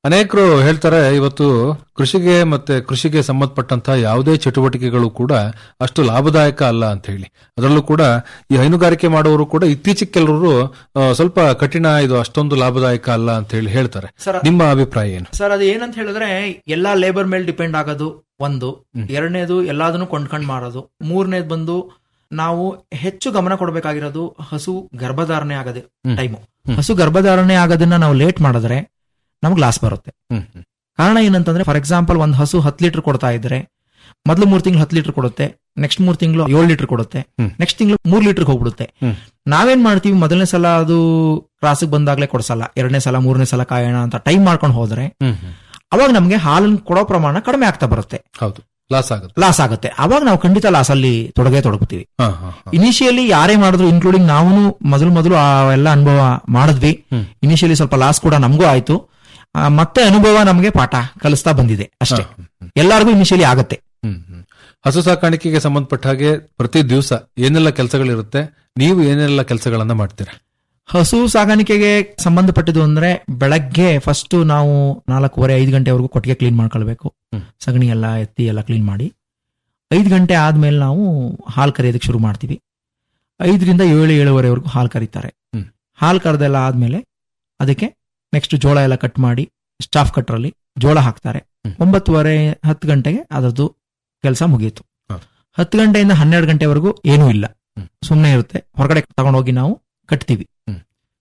ಅನೇಕರು ಹೇಳ್ತಾರೆ ಇವತ್ತು ಕೃಷಿಗೆ ಮತ್ತೆ ಕೃಷಿಗೆ ಸಂಬಂಧಪಟ್ಟಂತಹ ಯಾವುದೇ ಚಟುವಟಿಕೆಗಳು ಕೂಡ ಅಷ್ಟು ಲಾಭದಾಯಕ ಅಲ್ಲ ಅಂತ ಹೇಳಿ ಅದರಲ್ಲೂ ಕೂಡ ಈ ಹೈನುಗಾರಿಕೆ ಮಾಡುವವರು ಕೂಡ ಇತ್ತೀಚೆಗೆ ಕೆಲವರು ಆ, ಸ್ವಲ್ಪ ಕಠಿಣ ಇದು ಅಷ್ಟೊಂದು ಲಾಭದಾಯಕ ಅಲ್ಲ ಅಂತ ಹೇಳಿ ಹೇಳ್ತಾರೆ ಸರ್, ನಿಮ್ಮ ಅಭಿಪ್ರಾಯ ಏನು ಸರ್ ಅದು ಏನಂತ ಹೇಳಿದ್ರೆ ಎಲ್ಲಾ ಲೇಬರ್ ಮೇಲೆ ಡಿಪೆಂಡ್ ಆಗೋದು ಒಂದು ಎರಡನೇದು ಎಲ್ಲದನ್ನು ಕೊಂಡ್ಕೊಂಡ್ ಮಾರೋದು ಮೂರನೇದು ಬಂದು ನಾವು ಹೆಚ್ಚು ಗಮನ ಕೊಡಬೇಕಾಗಿರೋದು ಹಸು ಗರ್ಭಧಾರಣೆ ಆಗದೆ ಹ್ಮ್. ಟೈಮು ಹ್ಮ್. ಹಸು ಗರ್ಭಧಾರಣೆ ಆಗೋದನ್ನ ನಾವು ಲೇಟ್ ಮಾಡಿದ್ರೆ ನಮ್ಗೆ ಲಾಸ್ ಬರುತ್ತೆ ಹ್ಮ್ ಕಾರಣ ಏನಂತಂದ್ರೆ ಫಾರ್ ಎಕ್ಸಾಂಪಲ್ ಒಂದು ಹಸು ಹತ್ತು ಲೀಟರ್ ಕೊಡ್ತಾ ಇದ್ರೆ ಮೊದಲು ಮೂರ್ ತಿಂಗಳು ಹತ್ತು ಲೀಟರ್ ಕೊಡುತ್ತೆ ನೆಕ್ಸ್ಟ್ ಮೂರ್ ತಿಂಗಳು ಏಳು ಲೀಟರ್ ಕೊಡುತ್ತೆ ಹ್ಮ್. ನೆಕ್ಸ್ಟ್ ತಿಂಗಳು ಮೂರ್ ಲೀಟರ್ ಹೋಗ್ಬಿಡುತ್ತೆ ಹ್ಮ್. ನಾವೇನ್ ಮಾಡ್ತೀವಿ ಮೊದಲನೇ ಸಲ ಅದು ಕ್ರಾಸಿಗೆ ಬಂದಾಗ್ಲೇ ಕೊಡ್ಸಲ್ಲ ಎರಡನೇ ಸಲ ಮೂರನೇ ಸಲ ಕಾಯೋಣ ಅಂತ ಟೈಮ್ ಮಾಡ್ಕೊಂಡು ಹೋದ್ರೆ ಹ್ಮ್ ಹ್ಮ್. ಅವಾಗ ನಮ್ಗೆ ಹಾಲನ್ನು ಕೊಡೋ ಪ್ರಮಾಣ ಕಡಿಮೆ ಆಗ್ತಾ ಬರುತ್ತೆ ಹೌದು ಲಾಸ್ ಆಗುತ್ತೆ ಲಾಸ್ ಆಗುತ್ತೆ ಅವಾಗ ನಾವು ಖಂಡಿತ ಲಾಸ್ ಅಲ್ಲಿ ತೊಡಗೇ ತೊಡಗುತ್ತೀವಿ ಹಾ, ಹಾ, ಹಾ. ಇನಿಷಿಯಲಿ ಯಾರೇ ಮಾಡಿದ್ರು ಇನ್ಕ್ಲೂಡಿಂಗ್ ನಾವು ಮೊದಲು ಮೊದಲು ಆ ಎಲ್ಲ ಅನುಭವ ಮಾಡಿದ್ವಿ ಹ್ಮ್. ಇನಿಷಿಯಲಿ ಸ್ವಲ್ಪ ಲಾಸ್ ಕೂಡ ನಮಗೂ ಆಯ್ತು ಆ, ಮತ್ತೆ ಅನುಭವ ನಮಗೆ ಪಾಠ ಕಲಿಸ್ತಾ ಬಂದಿದೆ ಅಷ್ಟೇ ಎಲ್ಲರಿಗೂ ಇನಿಷಿಯಲಿ ಆಗತ್ತೆ ಹ್ಮ್, ಹ್ಮ್. ಹಸು ಸಾಕಾಣಿಕೆಗೆ ಸಂಬಂಧಪಟ್ಟ ಹಾಗೆ ಪ್ರತಿ ದಿವಸ ಏನೆಲ್ಲ ಕೆಲಸಗಳಿರುತ್ತೆ ನೀವು ಏನೆಲ್ಲ ಕೆಲಸಗಳನ್ನ ಮಾಡ್ತೀರಾ ಹಸು ಸಾಗಾಣಿಕೆಗೆ ಸಂಬಂಧಪಟ್ಟಿದ್ದು ಅಂದ್ರೆ ಬೆಳಗ್ಗೆ ಫಸ್ಟ್ ನಾವು ನಾಲ್ಕೂವರೆ ಐದು ಗಂಟೆವರೆಗೂ ಕೊಟ್ಟಿಗೆ ಕ್ಲೀನ್ ಮಾಡ್ಕೊಳ್ಬೇಕು ಹ್ಮ್. ಸಗಣಿ ಎಲ್ಲ ಎತ್ತಿ ಎಲ್ಲ ಕ್ಲೀನ್ ಮಾಡಿ ಐದು ಗಂಟೆ ಆದ್ಮೇಲೆ ನಾವು ಹಾಲು ಕರೆಯೋದಕ್ಕೆ ಶುರು ಮಾಡ್ತೀವಿ ಐದರಿಂದ ಏಳು ಏಳುವರೆವರೆಗೂ ಹಾಲು ಕರೀತಾರೆ ಹ್ಮ್. ಹಾಲು ಕರೆದೆಲ್ಲ ಆದ್ಮೇಲೆ ಅದಕ್ಕೆ ನೆಕ್ಸ್ಟ್ ಜೋಳ ಎಲ್ಲ ಕಟ್ ಮಾಡಿ ಸ್ಟಾಫ್ ಕಟ್ರಲ್ಲಿ ಜೋಳ ಹಾಕ್ತಾರೆ ಹ್ಮ್. ಒಂಬತ್ತುವರೆ ಹತ್ತು ಗಂಟೆಗೆ ಅದರದ್ದು ಕೆಲಸ ಮುಗಿಯಿತು ಹ. ಹತ್ತು ಗಂಟೆಯಿಂದ ಹನ್ನೆರಡು ಗಂಟೆವರೆಗೂ ಏನೂ ಇಲ್ಲ ಹ್ಮ್. ಸುಮ್ಮನೆ ಇರುತ್ತೆ ಹೊರಗಡೆ ತಗೊಂಡೋಗಿ ನಾವು ಕಟ್ತೀವಿ ಹ್ಮ್.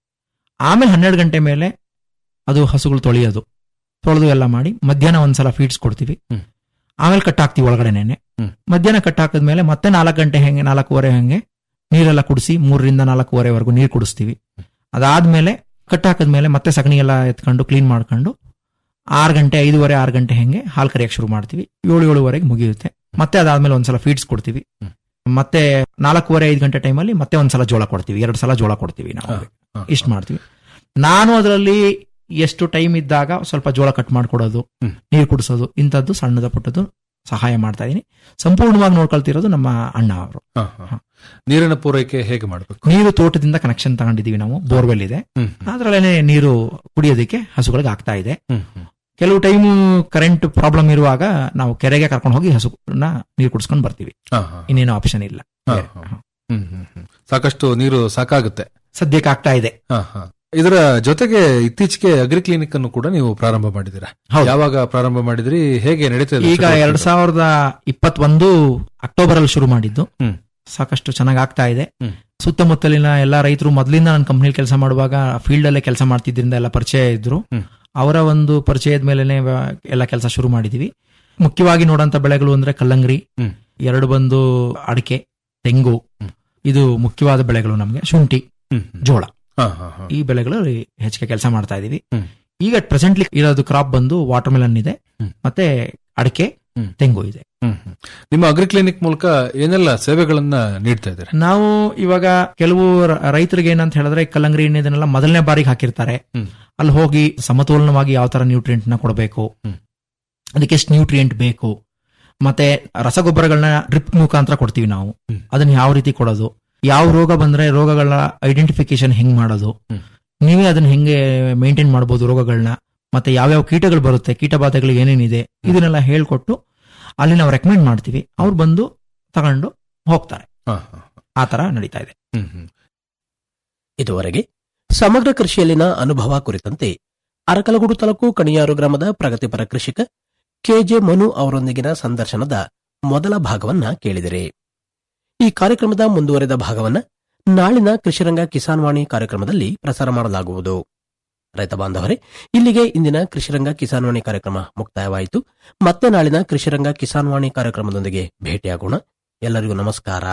ಆಮೇಲೆ ಹನ್ನೆರಡು ಗಂಟೆ ಮೇಲೆ ಅದು ಹಸುಗಳು ತೊಳೆಯೋದು ತೊಳೆದು ಎಲ್ಲ ಮಾಡಿ ಮಧ್ಯಾಹ್ನ ಒಂದ್ಸಲ ಫೀಡ್ಸ್ ಕೊಡ್ತೀವಿ ಹ್ಮ್. ಆಮೇಲೆ ಕಟ್ ಹಾಕ್ತೀವಿ ಒಳಗಡೆನೆ ಹ್ಮ್. ಮಧ್ಯಾಹ್ನ ಕಟ್ ಹಾಕಿದ್ಮೇಲೆ ಮತ್ತೆ ನಾಲ್ಕು ಗಂಟೆ ಹೆಂಗೆ ನಾಲ್ಕೂವರೆ ಹಂಗೆ ನೀರೆಲ್ಲ ಕುಡಿಸಿ ಮೂರರಿಂದ ನಾಲ್ಕೂವರೆವರೆಗೂ ನೀರು ಕುಡಿಸ್ತೀವಿ ಅದಾದ್ಮೇಲೆ ಕಟ್ ಹಾಕಿದ್ಮೇಲೆ ಮತ್ತೆ ಸಗಣಿ ಎಲ್ಲ ಎತ್ಕೊಂಡು ಕ್ಲೀನ್ ಮಾಡ್ಕೊಂಡು ಆರು ಗಂಟೆ ಐದೂವರೆ ಆರು ಗಂಟೆ ಹೆಂಗೆ ಹಾಲು ಕರಿಯಕ್ಕೆ ಶುರು ಮಾಡ್ತೀವಿ ಏಳು ಏಳುವರೆಗೆ ಮುಗಿಯುತ್ತೆ ಮತ್ತೆ ಅದಾದ್ಮೇಲೆ ಒಂದ್ಸಲ ಫೀಡ್ಸ್ ಕೊಡ್ತೀವಿ ಹ್ಮ್. ಮತ್ತೆ ನಾಲ್ಕೂವರೆ ಐದು ಗಂಟೆ ಟೈಮಲ್ಲಿ ಮತ್ತೆ ಒಂದ್ಸಲ ಜೋಳ ಕೊಡ್ತೀವಿ ಎರಡು ಸಲ ಜೋಳ ಕೊಡ್ತೀವಿ ನಾವು ಹ, ಹ. ಇಷ್ಟು ಮಾಡ್ತೀವಿ ನಾನು ಅದರಲ್ಲಿ ಎಷ್ಟು ಟೈಮ್ ಇದ್ದಾಗ ಸ್ವಲ್ಪ ಜೋಳ ಕಟ್ ಮಾಡ್ಕೊಡೋದು ಹ್ಮ್. ನೀರು ಕುಡಿಸೋದು ಇಂಥದ್ದು ಸಣ್ಣದ ಪುಟ್ಟದ್ದು ಸಹಾಯ ಮಾಡ್ತಾ ಇದೀನಿ ಸಂಪೂರ್ಣವಾಗಿ ನೋಡ್ಕೊಳ್ತಿರೋದು ನಮ್ಮ ಅಣ್ಣ ಅವರು ಹಾ, ಹಾ. ನೀರಿನ ಪೂರೈಕೆ ಹೇಗೆ ಮಾಡಬೇಕು ನೀರು ತೋಟದಿಂದ ಕನೆಕ್ಷನ್ ತಗೊಂಡಿದೀವಿ ನಾವು ಬೋರ್ವೆಲ್ ಇದೆ ಹ್ಮ್ ಅದ್ರಲ್ಲೇನೆ ನೀರು ಕುಡಿಯೋದಕ್ಕೆ ಹಸುಗಳಿಗೆ ಆಗ್ತಾ ಇದೆ ಹ್ಮ್ ಹ್ಮ್. ಕೆಲವು ಟೈಮು ಕರೆಂಟ್ ಪ್ರಾಬ್ಲಮ್ ಇರುವಾಗ ನಾವು ಕೆರೆಗೆ ಕರ್ಕೊಂಡು ಹೋಗಿ ಹಸುನ ನೀರು ಕುಡಿಸ್ಕೊಂಡು ಬರ್ತೀವಿ ಹಾ, ಹಾ. ಇನ್ನೇನು ಆಪ್ಷನ್ ಇಲ್ಲ ಹಾ, ಹಾ. ಹ್ಮ್ ಹ್ಮ್ ಹ್ಮ್. ಸಾಕಷ್ಟು ನೀರು ಸಾಕಾಗುತ್ತೆ ಸದ್ಯಕ್ಕೆ ಆಗ್ತಾ ಇದೆ ಹಾ, ಹಾ. ಇದರ ಜೊತೆಗೆ ಇತ್ತೀಚೆಗೆ ಅಗ್ರಿ ಕ್ಲಿನಿಕ್ ಅನ್ನು ಕೂಡ ನೀವು ಪ್ರಾರಂಭ ಮಾಡಿದಿರಾ ಹೌದು. ಯಾವಾಗ ಪ್ರಾರಂಭ ಮಾಡಿದ್ರಿ ಹೇಗೆ ನಡೀತದೆ ಈಗ ಎರಡ್ ಸಾವಿರದ ಇಪ್ಪತ್ತೊಂದು ಅಕ್ಟೋಬರ್ ಅಲ್ಲಿ ಶುರು ಮಾಡಿದ್ದು ಹ್ಮ್. ಸಾಕಷ್ಟು ಚೆನ್ನಾಗಿ ಆಗ್ತಾ ಇದೆ ಹ್ಮ್. ಸುತ್ತಮುತ್ತಲಿನ ಎಲ್ಲಾ ರೈತರು ಮೊದಲಿಂದ ನನ್ನ ಕಂಪ್ನಿಲಿ ಕೆಲಸ ಮಾಡುವಾಗ ಫೀಲ್ಡ್ ಅಲ್ಲೇ ಕೆಲಸ ಮಾಡ್ತಿದ್ರಿಂದ ಎಲ್ಲ ಪರಿಚಯ ಇದ್ರು ಹ್ಮ್. ಅವರ ಒಂದು ಪರಿಚಯದ ಮೇಲೆನೆ ಎಲ್ಲ ಕೆಲಸ ಶುರು ಮಾಡಿದೀವಿ ಮುಖ್ಯವಾಗಿ ನೋಡಂತ ಬೆಳೆಗಳು ಅಂದ್ರೆ ಕಲ್ಲಂಗರಿ ಹ್ಮ್. ಎರಡು ಬಂದು ಅಡಿಕೆ ತೆಂಗು ಹ್ಮ್. ಇದು ಮುಖ್ಯವಾದ ಬೆಳೆಗಳು ನಮಗೆ ಶುಂಠಿ ಹ್ಮ್, ಹ್ಮ್. ಜೋಳ ಹಾ, ಹಾ, ಹಾ. ಈ ಬೆಳೆಗಳು ಹೆಚ್ಚಿಗೆ ಕೆಲಸ ಮಾಡ್ತಾ ಇದೀವಿ ಹ್ಮ್. ಈಗ ಪ್ರೆಸೆಂಟ್ಲಿ ಇರೋದು ಕ್ರಾಪ್ ಬಂದು ವಾಟರ್ ಮೆಲನ್ ಇದೆ ಹ್ಮ್. ಮತ್ತೆ ಅಡಿಕೆ ಹ್ಮ್. ತೆಂಗು ಇದೆ ಹ್ಮ್, ಹ್ಮ್. ನಿಮ್ಮ ಅಗ್ರಿ ಕ್ಲಿನಿಕ್ ಮೂಲಕ ಏನೆಲ್ಲ ಸೇವೆಗಳನ್ನ ನೀಡ್ತಾ ಇದ್ದಾರೆ ನಾವು ಇವಾಗ ಕೆಲವು ರ- ರೈತರಿಗೆ ಏನಂತ ಹೇಳಿದ್ರೆ ಕಲ್ಲಂಗರಿ ಎಣ್ಣೆ ಇದನ್ನೆಲ್ಲ ಮೊದಲನೇ ಬಾರಿಗೆ ಹಾಕಿರ್ತಾರೆ ಹ್ಮ್. ಅಲ್ಲಿ ಹೋಗಿ ಸಮತೋಲನವಾಗಿ ಯಾವ ತರ ನ್ಯೂಟ್ರಿಯೆಂಟ್ ನ ಕೊಡಬೇಕು ಹ್ಮ್. ಅದಕ್ಕೆ ಎಷ್ಟು ನ್ಯೂಟ್ರಿಯೆಂಟ್ ಬೇಕು ಮತ್ತೆ ರಸಗೊಬ್ಬರಗಳನ್ನ ಡ್ರಿಪ್ ಮುಖಾಂತರ ಕೊಡ್ತೀವಿ ನಾವು ಹ್ಮ್. ಅದನ್ನ ಯಾವ ರೀತಿ ಕೊಡೋದು ಯಾವ ರೋಗ ಬಂದ್ರೆ ರೋಗಗಳ ಐಡೆಂಟಿಫಿಕೇಶನ್ ಹೆಂಗ್ ಮಾಡೋದು ಹ್ಮ್. ನೀವೇ ಅದನ್ನ ಹೆಂಗೆ ಮೇಂಟೈನ್ ಮಾಡ್ಬೋದು ರೋಗಗಳನ್ನ ಮತ್ತೆ ಯಾವ್ಯಾವ ಕೀಟಗಳು ಬರುತ್ತೆ ಕೀಟಬಾಧೆಗಳು ಏನೇನಿದೆ ಇದನ್ನೆಲ್ಲ ಹೇಳ್ಕೊಟ್ಟು ಅಲ್ಲಿ ನಾವು ರೆಕಮೆಂಡ್ ಮಾಡ್ತೀವಿ ಅವ್ರು ಬಂದು ತಗೊಂಡು ಹೋಗ್ತಾರೆ ಹಾ, ಹಾ, ಹಾ. ಆ ತರ ನಡೀತಾ ಇದೆ ಹ್ಮ್, ಹ್ಮ್. ಇದುವರೆಗೆ ಸಮಗ್ರ ಕೃಷಿಯಲ್ಲಿನ ಅನುಭವ ಕುರಿತಂತೆ ಅರಕಲಗೂಡು ತಾಲೂಕು ಕಣಿಯಾರು ಗ್ರಾಮದ ಪ್ರಗತಿಪರ ಕೃಷಿಕ ಕೆಜೆ ಮನು ಅವರೊಂದಿಗಿನ ಸಂದರ್ಶನದ ಮೊದಲ ಭಾಗವನ್ನ ಕೇಳಿದಿರಿ ಈ ಕಾರ್ಯಕ್ರಮದ ಮುಂದುವರೆದ ಭಾಗವನ್ನ ನಾಳಿನ ಕೃಷಿರಂಗ ಕಿಸಾನ್ ವಾಣಿ ಕಾರ್ಯಕ್ರಮದಲ್ಲಿ ಪ್ರಸಾರ ಮಾಡಲಾಗುವುದು ರೈತ ಬಾಂಧವರೇ ಇಲ್ಲಿಗೆ ಇಂದಿನ ಕೃಷಿರಂಗ ಕಿಸಾನ್ ವಾಣಿ ಕಾರ್ಯಕ್ರಮ ಮುಕ್ತಾಯವಾಯಿತು ಮತ್ತೆ ನಾಳಿನ ಕೃಷಿರಂಗ ಕಿಸಾನ್ ವಾಣಿ ಕಾರ್ಯಕ್ರಮದೊಂದಿಗೆ ಭೇಟಿಯಾಗೋಣ ಎಲ್ಲರಿಗೂ ನಮಸ್ಕಾರ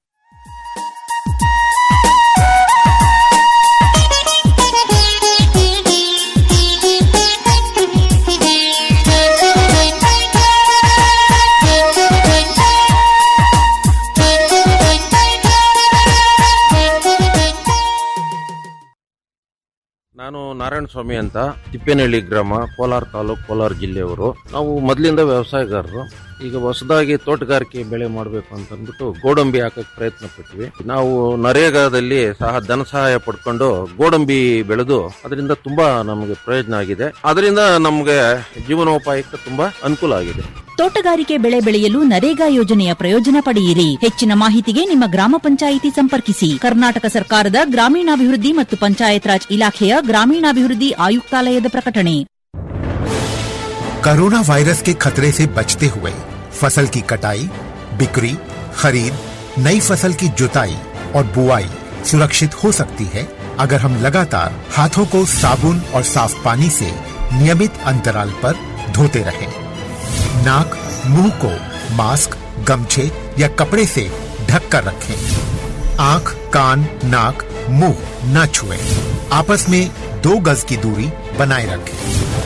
ನಾನು ನಾರಾಯಣ ಸ್ವಾಮಿ ಅಂತ ತಿಪ್ಪೇನಹಳ್ಳಿ ಗ್ರಾಮ ಕೋಲಾರ ತಾಲೂಕು ಕೋಲಾರ ಜಿಲ್ಲೆಯವರು ನಾವು ಮೊದಲಿಂದ ವ್ಯವಸಾಯಗಾರರು ಈಗ ಹೊಸದಾಗಿ ತೋಟಗಾರಿಕೆ ಬೆಳೆ ಮಾಡಬೇಕು ಅಂತ ಅಂದ್ಬಿಟ್ಟು ಗೋಡಂಬಿ ಹಾಕಕ್ ಪ್ರಯತ್ನ ಪಟ್ವಿ ನಾವು ನರೇಗಾದಲ್ಲಿ ಸಹ ಧನ ಸಹಾಯ ಪಡ್ಕೊಂಡು ಗೋಡಂಬಿ ಬೆಳೆದು ಅದರಿಂದ ತುಂಬಾ ನಮಗೆ ಪ್ರಯೋಜನ ಆಗಿದೆ ಅದರಿಂದ ನಮಗೆ ಜೀವನೋಪಾಯಕ್ಕೆ ತುಂಬಾ ಅನುಕೂಲ ಆಗಿದೆ ತೋಟಗಾರಿಕೆ ಬೆಳೆ ಬೆಳೆಯಲು ನರೇಗಾ ಯೋಜನೆಯ ಪ್ರಯೋಜನ ಪಡೆಯಿರಿ ಹೆಚ್ಚಿನ ಮಾಹಿತಿಗೆ ನಿಮ್ಮ ಗ್ರಾಮ ಪಂಚಾಯಿತಿ ಸಂಪರ್ಕಿಸಿ ಕರ್ನಾಟಕ ಸರ್ಕಾರದ ಗ್ರಾಮೀಣಾಭಿವೃದ್ಧಿ ಮತ್ತು ಪಂಚಾಯತ್ ರಾಜ್ ಇಲಾಖೆಯ ಗ್ರಾಮೀಣಾಭಿವೃದ್ಧಿ ಆಯುಕ್ತಾಲಯದ ಪ್ರಕಟಣೆ कोरोना वायरस के खतरे से बचते हुए फसल की कटाई बिक्री खरीद नई फसल की जुताई और बुआई सुरक्षित हो सकती है अगर हम लगातार हाथों को साबुन और साफ पानी से नियमित अंतराल पर धोते रहें। नाक मुंह को मास्क गमछे या कपड़े से ढक कर रखें आंख कान नाक मुंह न छुएं। आपस में दो गज की दूरी बनाए रखें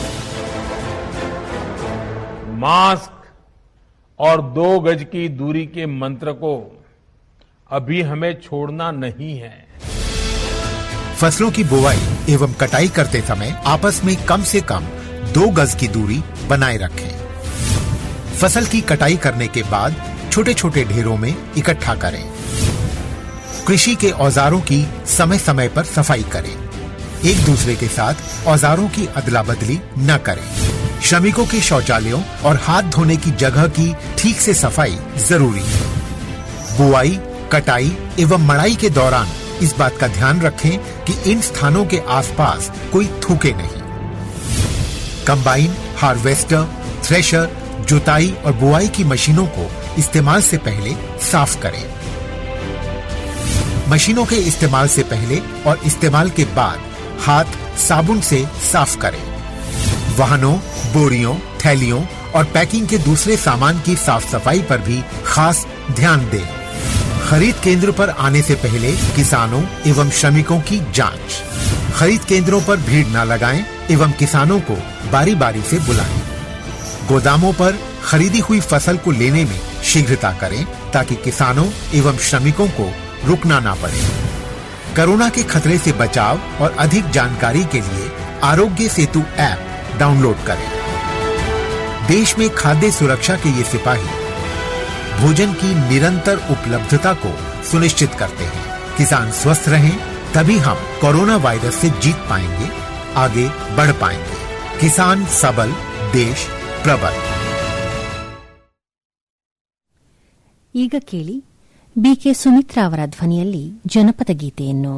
मास्क और दो गज की दूरी के मंत्र को अभी हमें छोड़ना नहीं है फसलों की बुवाई एवं कटाई करते समय आपस में कम से कम दो गज की दूरी बनाए रखें फसल की कटाई करने के बाद छोटे छोटे ढेरों में इकट्ठा करें कृषि के औजारों की समय समय पर सफाई करें एक दूसरे के साथ औजारों की अदला बदली न करें श्रमिकों के शौचालयों और हाथ धोने की जगह की ठीक से सफाई जरूरी है बुआई कटाई एवं मड़ाई के दौरान इस बात का ध्यान रखें कि इन स्थानों के आसपास कोई थूके नहीं कंबाइन हार्वेस्टर थ्रेशर जुताई और बुआई की मशीनों को इस्तेमाल से पहले साफ करें मशीनों के इस्तेमाल से पहले और इस्तेमाल के बाद हाथ साबुन से साफ करें वाहनों बोरियों थैलियों और पैकिंग के दूसरे सामान की साफ सफाई पर भी खास ध्यान दें खरीद केंद्र पर आने से पहले किसानों एवं श्रमिकों की जांच खरीद केंद्रों पर भीड़ न लगाएं एवं किसानों को बारी बारी से बुलाएं गोदामों पर खरीदी हुई फसल को लेने में शीघ्रता करें ताकि किसानों एवं श्रमिकों को रुकना ना पड़े कोरोना के खतरे से बचाव और अधिक जानकारी के लिए आरोग्य सेतु ऐप डाउनलोड करें देश में खाद्य सुरक्षा के ये सिपाही भोजन की निरंतर उपलब्धता को सुनिश्चित करते हैं किसान स्वस्थ रहें तभी हम कोरोना वायरस से जीत पाएंगे आगे बढ़ पाएंगे किसान सबल देश प्रबल ಈಗ ಕೇಳಿ ಬಿಕೆ ಸುಮಿತ್ರಾ ಅವರ ಧ್ವನಿಯಲ್ಲಿ ಜನಪದ ಗೀತೆಯನ್ನು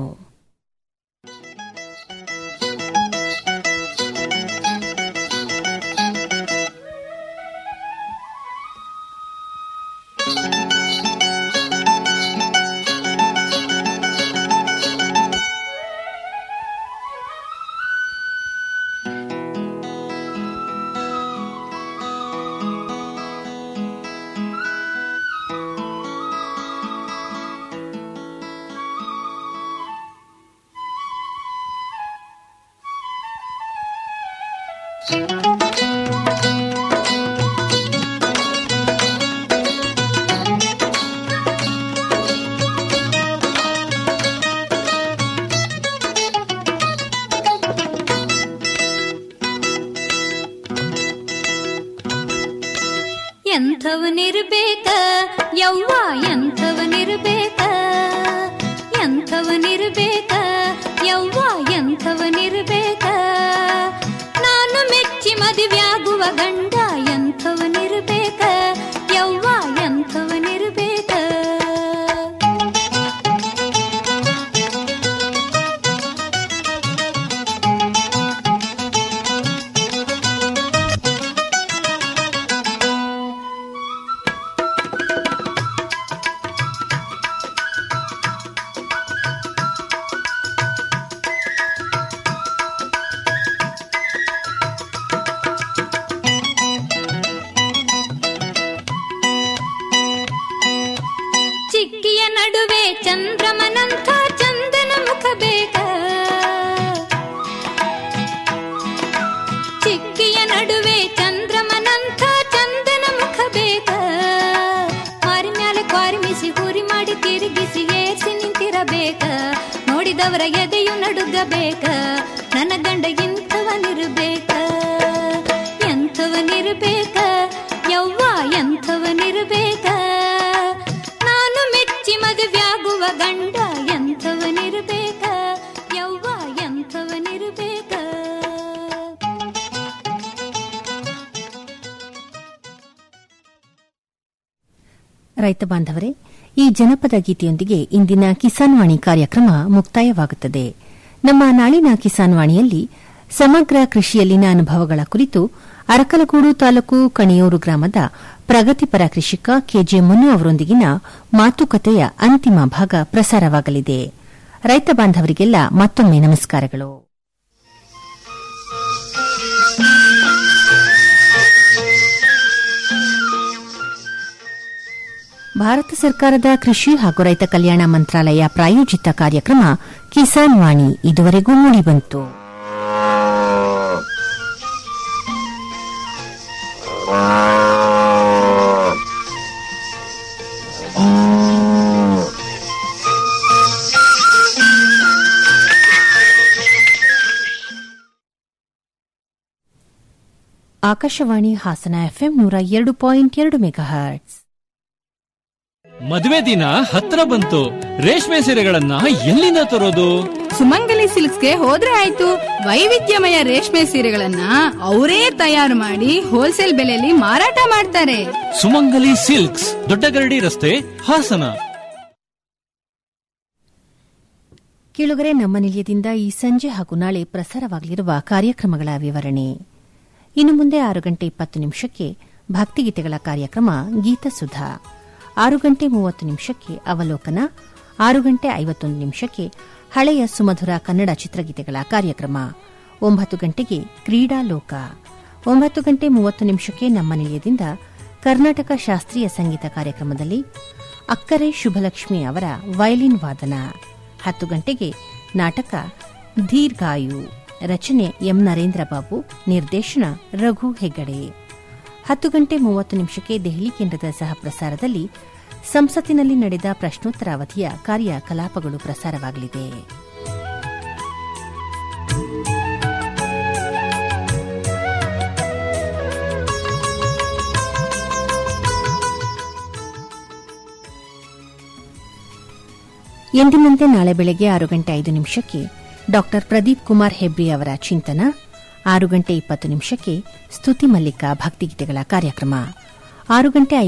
ಎಂಥವನಿರ್ಬೇಕ ಯವ್ವ ಎಂಥವನಿರ್ಬೇಕ ಎಂಥವನಿರ್ಬೇಕ ಯವ್ವ ಎಂಥವನಿರ್ಬೇಕ ನಾನು ಮೆಚ್ಚಿ ಮದುವೆಯಾಗುವ ಗಂಡ ಎಂಥವನಿರ್ಬೇಕ ಯವ್ವ ಎಂಥವನಿರ್ಬೇಕ ಚಿಕ್ಕಿಯ ನಡುವೆ ಚಂದ್ರಮನಂಥ ಚಂದನ ಮುಖ ಬೇಕ ಚಿಕ್ಕಿಯ ನಡುವೆ ಚಂದ್ರಮನಂಥ ಚಂದನ ಮುಖ ಬೇಕ ಮಾರಿ ಮ್ಯಾಲೆ ಕ್ವಾರಿಮಿಸಿ ಹುರಿ ಮಾಡಿ ತಿರುಗಿಸಿ ಏರ್ಸಿ ನಿಂತಿರಬೇಕ ನೋಡಿದವರ ಎದೆಯು ನಡುಗಬೇಕ ನನ್ನ ಗಂಡ ಇಂಥವನಿರ್ಬೇಕ ಎಂಥವನಿರ್ಬೇಕ ಯವ್ವ ಎಂಥ ಇರಬೇಕ ನಾನು ಮೆಚ್ಚಿ ಮದುವೆಯಾಗುವ ಗಂಡ ಎಂಥವನಿರಬೇಕ ಯವ್ವ ಎಂಥವನಿರಬೇಕ ರೈತ ಬಾಂಧವರೇ ಈ ಜನಪದ ಗೀತೆಯೊಂದಿಗೆ ಇಂದಿನ ಕಿಸಾನ್ ವಾಣಿ ಕಾರ್ಯಕ್ರಮ ಮುಕ್ತಾಯವಾಗುತ್ತದೆ ನಮ್ಮ ನಾಳಿನ ಕಿಸಾನ್ ವಾಣಿಯಲ್ಲಿ ಸಮಗ್ರ ಕೃಷಿಯಲ್ಲಿನ ಅನುಭವಗಳ ಕುರಿತು ಅರಕಲಗೂಡು ತಾಲೂಕು ಕಣಿಯೂರು ಗ್ರಾಮದ ಪ್ರಗತಿಪರ ಕೃಷಿಕ ಕೆಜೆ ಮುನ್ನು ಅವರೊಂದಿಗಿನ ಮಾತುಕತೆಯ ಅಂತಿಮ ಭಾಗ ಪ್ರಸಾರವಾಗಲಿದೆ ರೈತ ಬಾಂಧವರಿಗೆಲ್ಲ ಮತ್ತೊಮ್ಮೆ ನಮಸ್ಕಾರಗಳು ಭಾರತ ಸರ್ಕಾರದ ಕೃಷಿ ಹಾಗೂ ರೈತ ಕಲ್ಯಾಣ ಮಂತ್ರಾಲಯ ಪ್ರಾಯೋಜಿತ ಕಾರ್ಯಕ್ರಮ ಕಿಸಾನ್ ವಾಣಿ ಇದುವರೆಗೂ ಮೂಡಿಬಂತು ಆಕಾಶವಾಣಿ ಹಾಸನ ಎಫ್ಎಂ ನೂರ ಎರಡು ಪಾಯಿಂಟ್ ಎರಡು ಮೆಗಾಹರ್ಟ್ಸ್ ಮದುವೆ ದಿನ ಹತ್ರ ಬಂತು ರೇಷ್ಮೆ ಸೀರೆಗಳನ್ನ ಎಲ್ಲಿಂದ ತರೋದು ಸುಮಂಗಲಿ ಸಿಲ್ಕ್ಸ್ಗೆ ಹೋದ್ರೆ ಆಯ್ತು ವೈವಿಧ್ಯಮಯ ರೇಷ್ಮೆ ಸೀರೆಗಳನ್ನ ಅವರೇ ತಯಾರು ಮಾಡಿ ಹೋಲ್ಸೇಲ್ ಬೆಲೆಯಲ್ಲಿ ಮಾರಾಟ ಮಾಡ್ತಾರೆ ಸುಮಂಗಲಿ ಸಿಲ್ಕ್ಸ್ ದೊಡ್ಡಗರಡಿ ರಸ್ತೆ ಹಾಸನ ಕೇಳುಗರೆ ನಮ್ಮ ನಿಲಯದಿಂದ ಈ ಸಂಜೆ ಹಾಗೂ ನಾಳೆ ಪ್ರಸಾರವಾಗಲಿರುವ ಕಾರ್ಯಕ್ರಮಗಳ ವಿವರಣೆ ಇನ್ನು ಮುಂದೆ ಆರು ಗಂಟೆ ಇಪ್ಪತ್ತು ನಿಮಿಷಕ್ಕೆ ಭಕ್ತಿಗೀತೆಗಳ ಕಾರ್ಯಕ್ರಮ ಗೀತಸುಧಾ ಆರು ಗಂಟೆ ಮೂವತ್ತು ನಿಮಿಷಕ್ಕೆ ಅವಲೋಕನ ಆರು ಗಂಟೆ ಐವತ್ತೊಂದು ನಿಮಿಷಕ್ಕೆ ಹಳೆಯ ಸುಮಧುರ ಕನ್ನಡ ಚಿತ್ರಗೀತೆಗಳ ಕಾರ್ಯಕ್ರಮ ಒಂಬತ್ತು ಗಂಟೆಗೆ ಕ್ರೀಡಾ ಲೋಕ ಒಂಬತ್ತು ಗಂಟೆ ಮೂವತ್ತು ನಿಮಿಷಕ್ಕೆ ನಮ್ಮ ನಿಲಯದಿಂದ ಕರ್ನಾಟಕ ಶಾಸ್ತ್ರೀಯ ಸಂಗೀತ ಕಾರ್ಯಕ್ರಮದಲ್ಲಿ ಅಕ್ಕರೆ ಶುಭಲಕ್ಷ್ಮಿ ಅವರ ವಯಲಿನ್ ವಾದನ ಹತ್ತು ಗಂಟೆಗೆ ನಾಟಕ ದೀರ್ಘಾಯು ರಚನೆ ಎಂ ನರೇಂದ್ರ ಬಾಬು ನಿರ್ದೇಶನ ರಘು ಹೆಗ್ಗಡೆ ಹತ್ತು ಗಂಟೆ ಮೂವತ್ತು ನಿಮಿಷಕ್ಕೆ ದೆಹಲಿ ಕೇಂದ್ರದ ಸಹ ಪ್ರಸಾರದಲ್ಲಿ ಸಂಸತ್ತಿನಲ್ಲಿ ನಡೆದ ಪ್ರಶ್ನೋತ್ತರ ಅವಧಿಯ ಕಾರ್ಯಕಲಾಪಗಳು ಪ್ರಸಾರವಾಗಲಿದೆ ಎಂದಿನಂತೆ ನಾಳೆ ಬೆಳಗ್ಗೆ ಆರು ಗಂಟೆ ಐದು ನಿಮಿಷಕ್ಕೆ ಡಾ ಪ್ರದೀಪ್ ಕುಮಾರ್ ಹೆಬ್ರಿ ಅವರ ಚಿಂತನ ಆರು ಗಂಟೆ ಇಪ್ಪತ್ತು ನಿಮಿಷಕ್ಕೆ ಸ್ತುತಿ ಮಲ್ಲಿಕ ಭಕ್ತಿಗೀತೆಗಳ ಕಾರ್ಯಕ್ರಮ ಆರು ಗಂಟೆ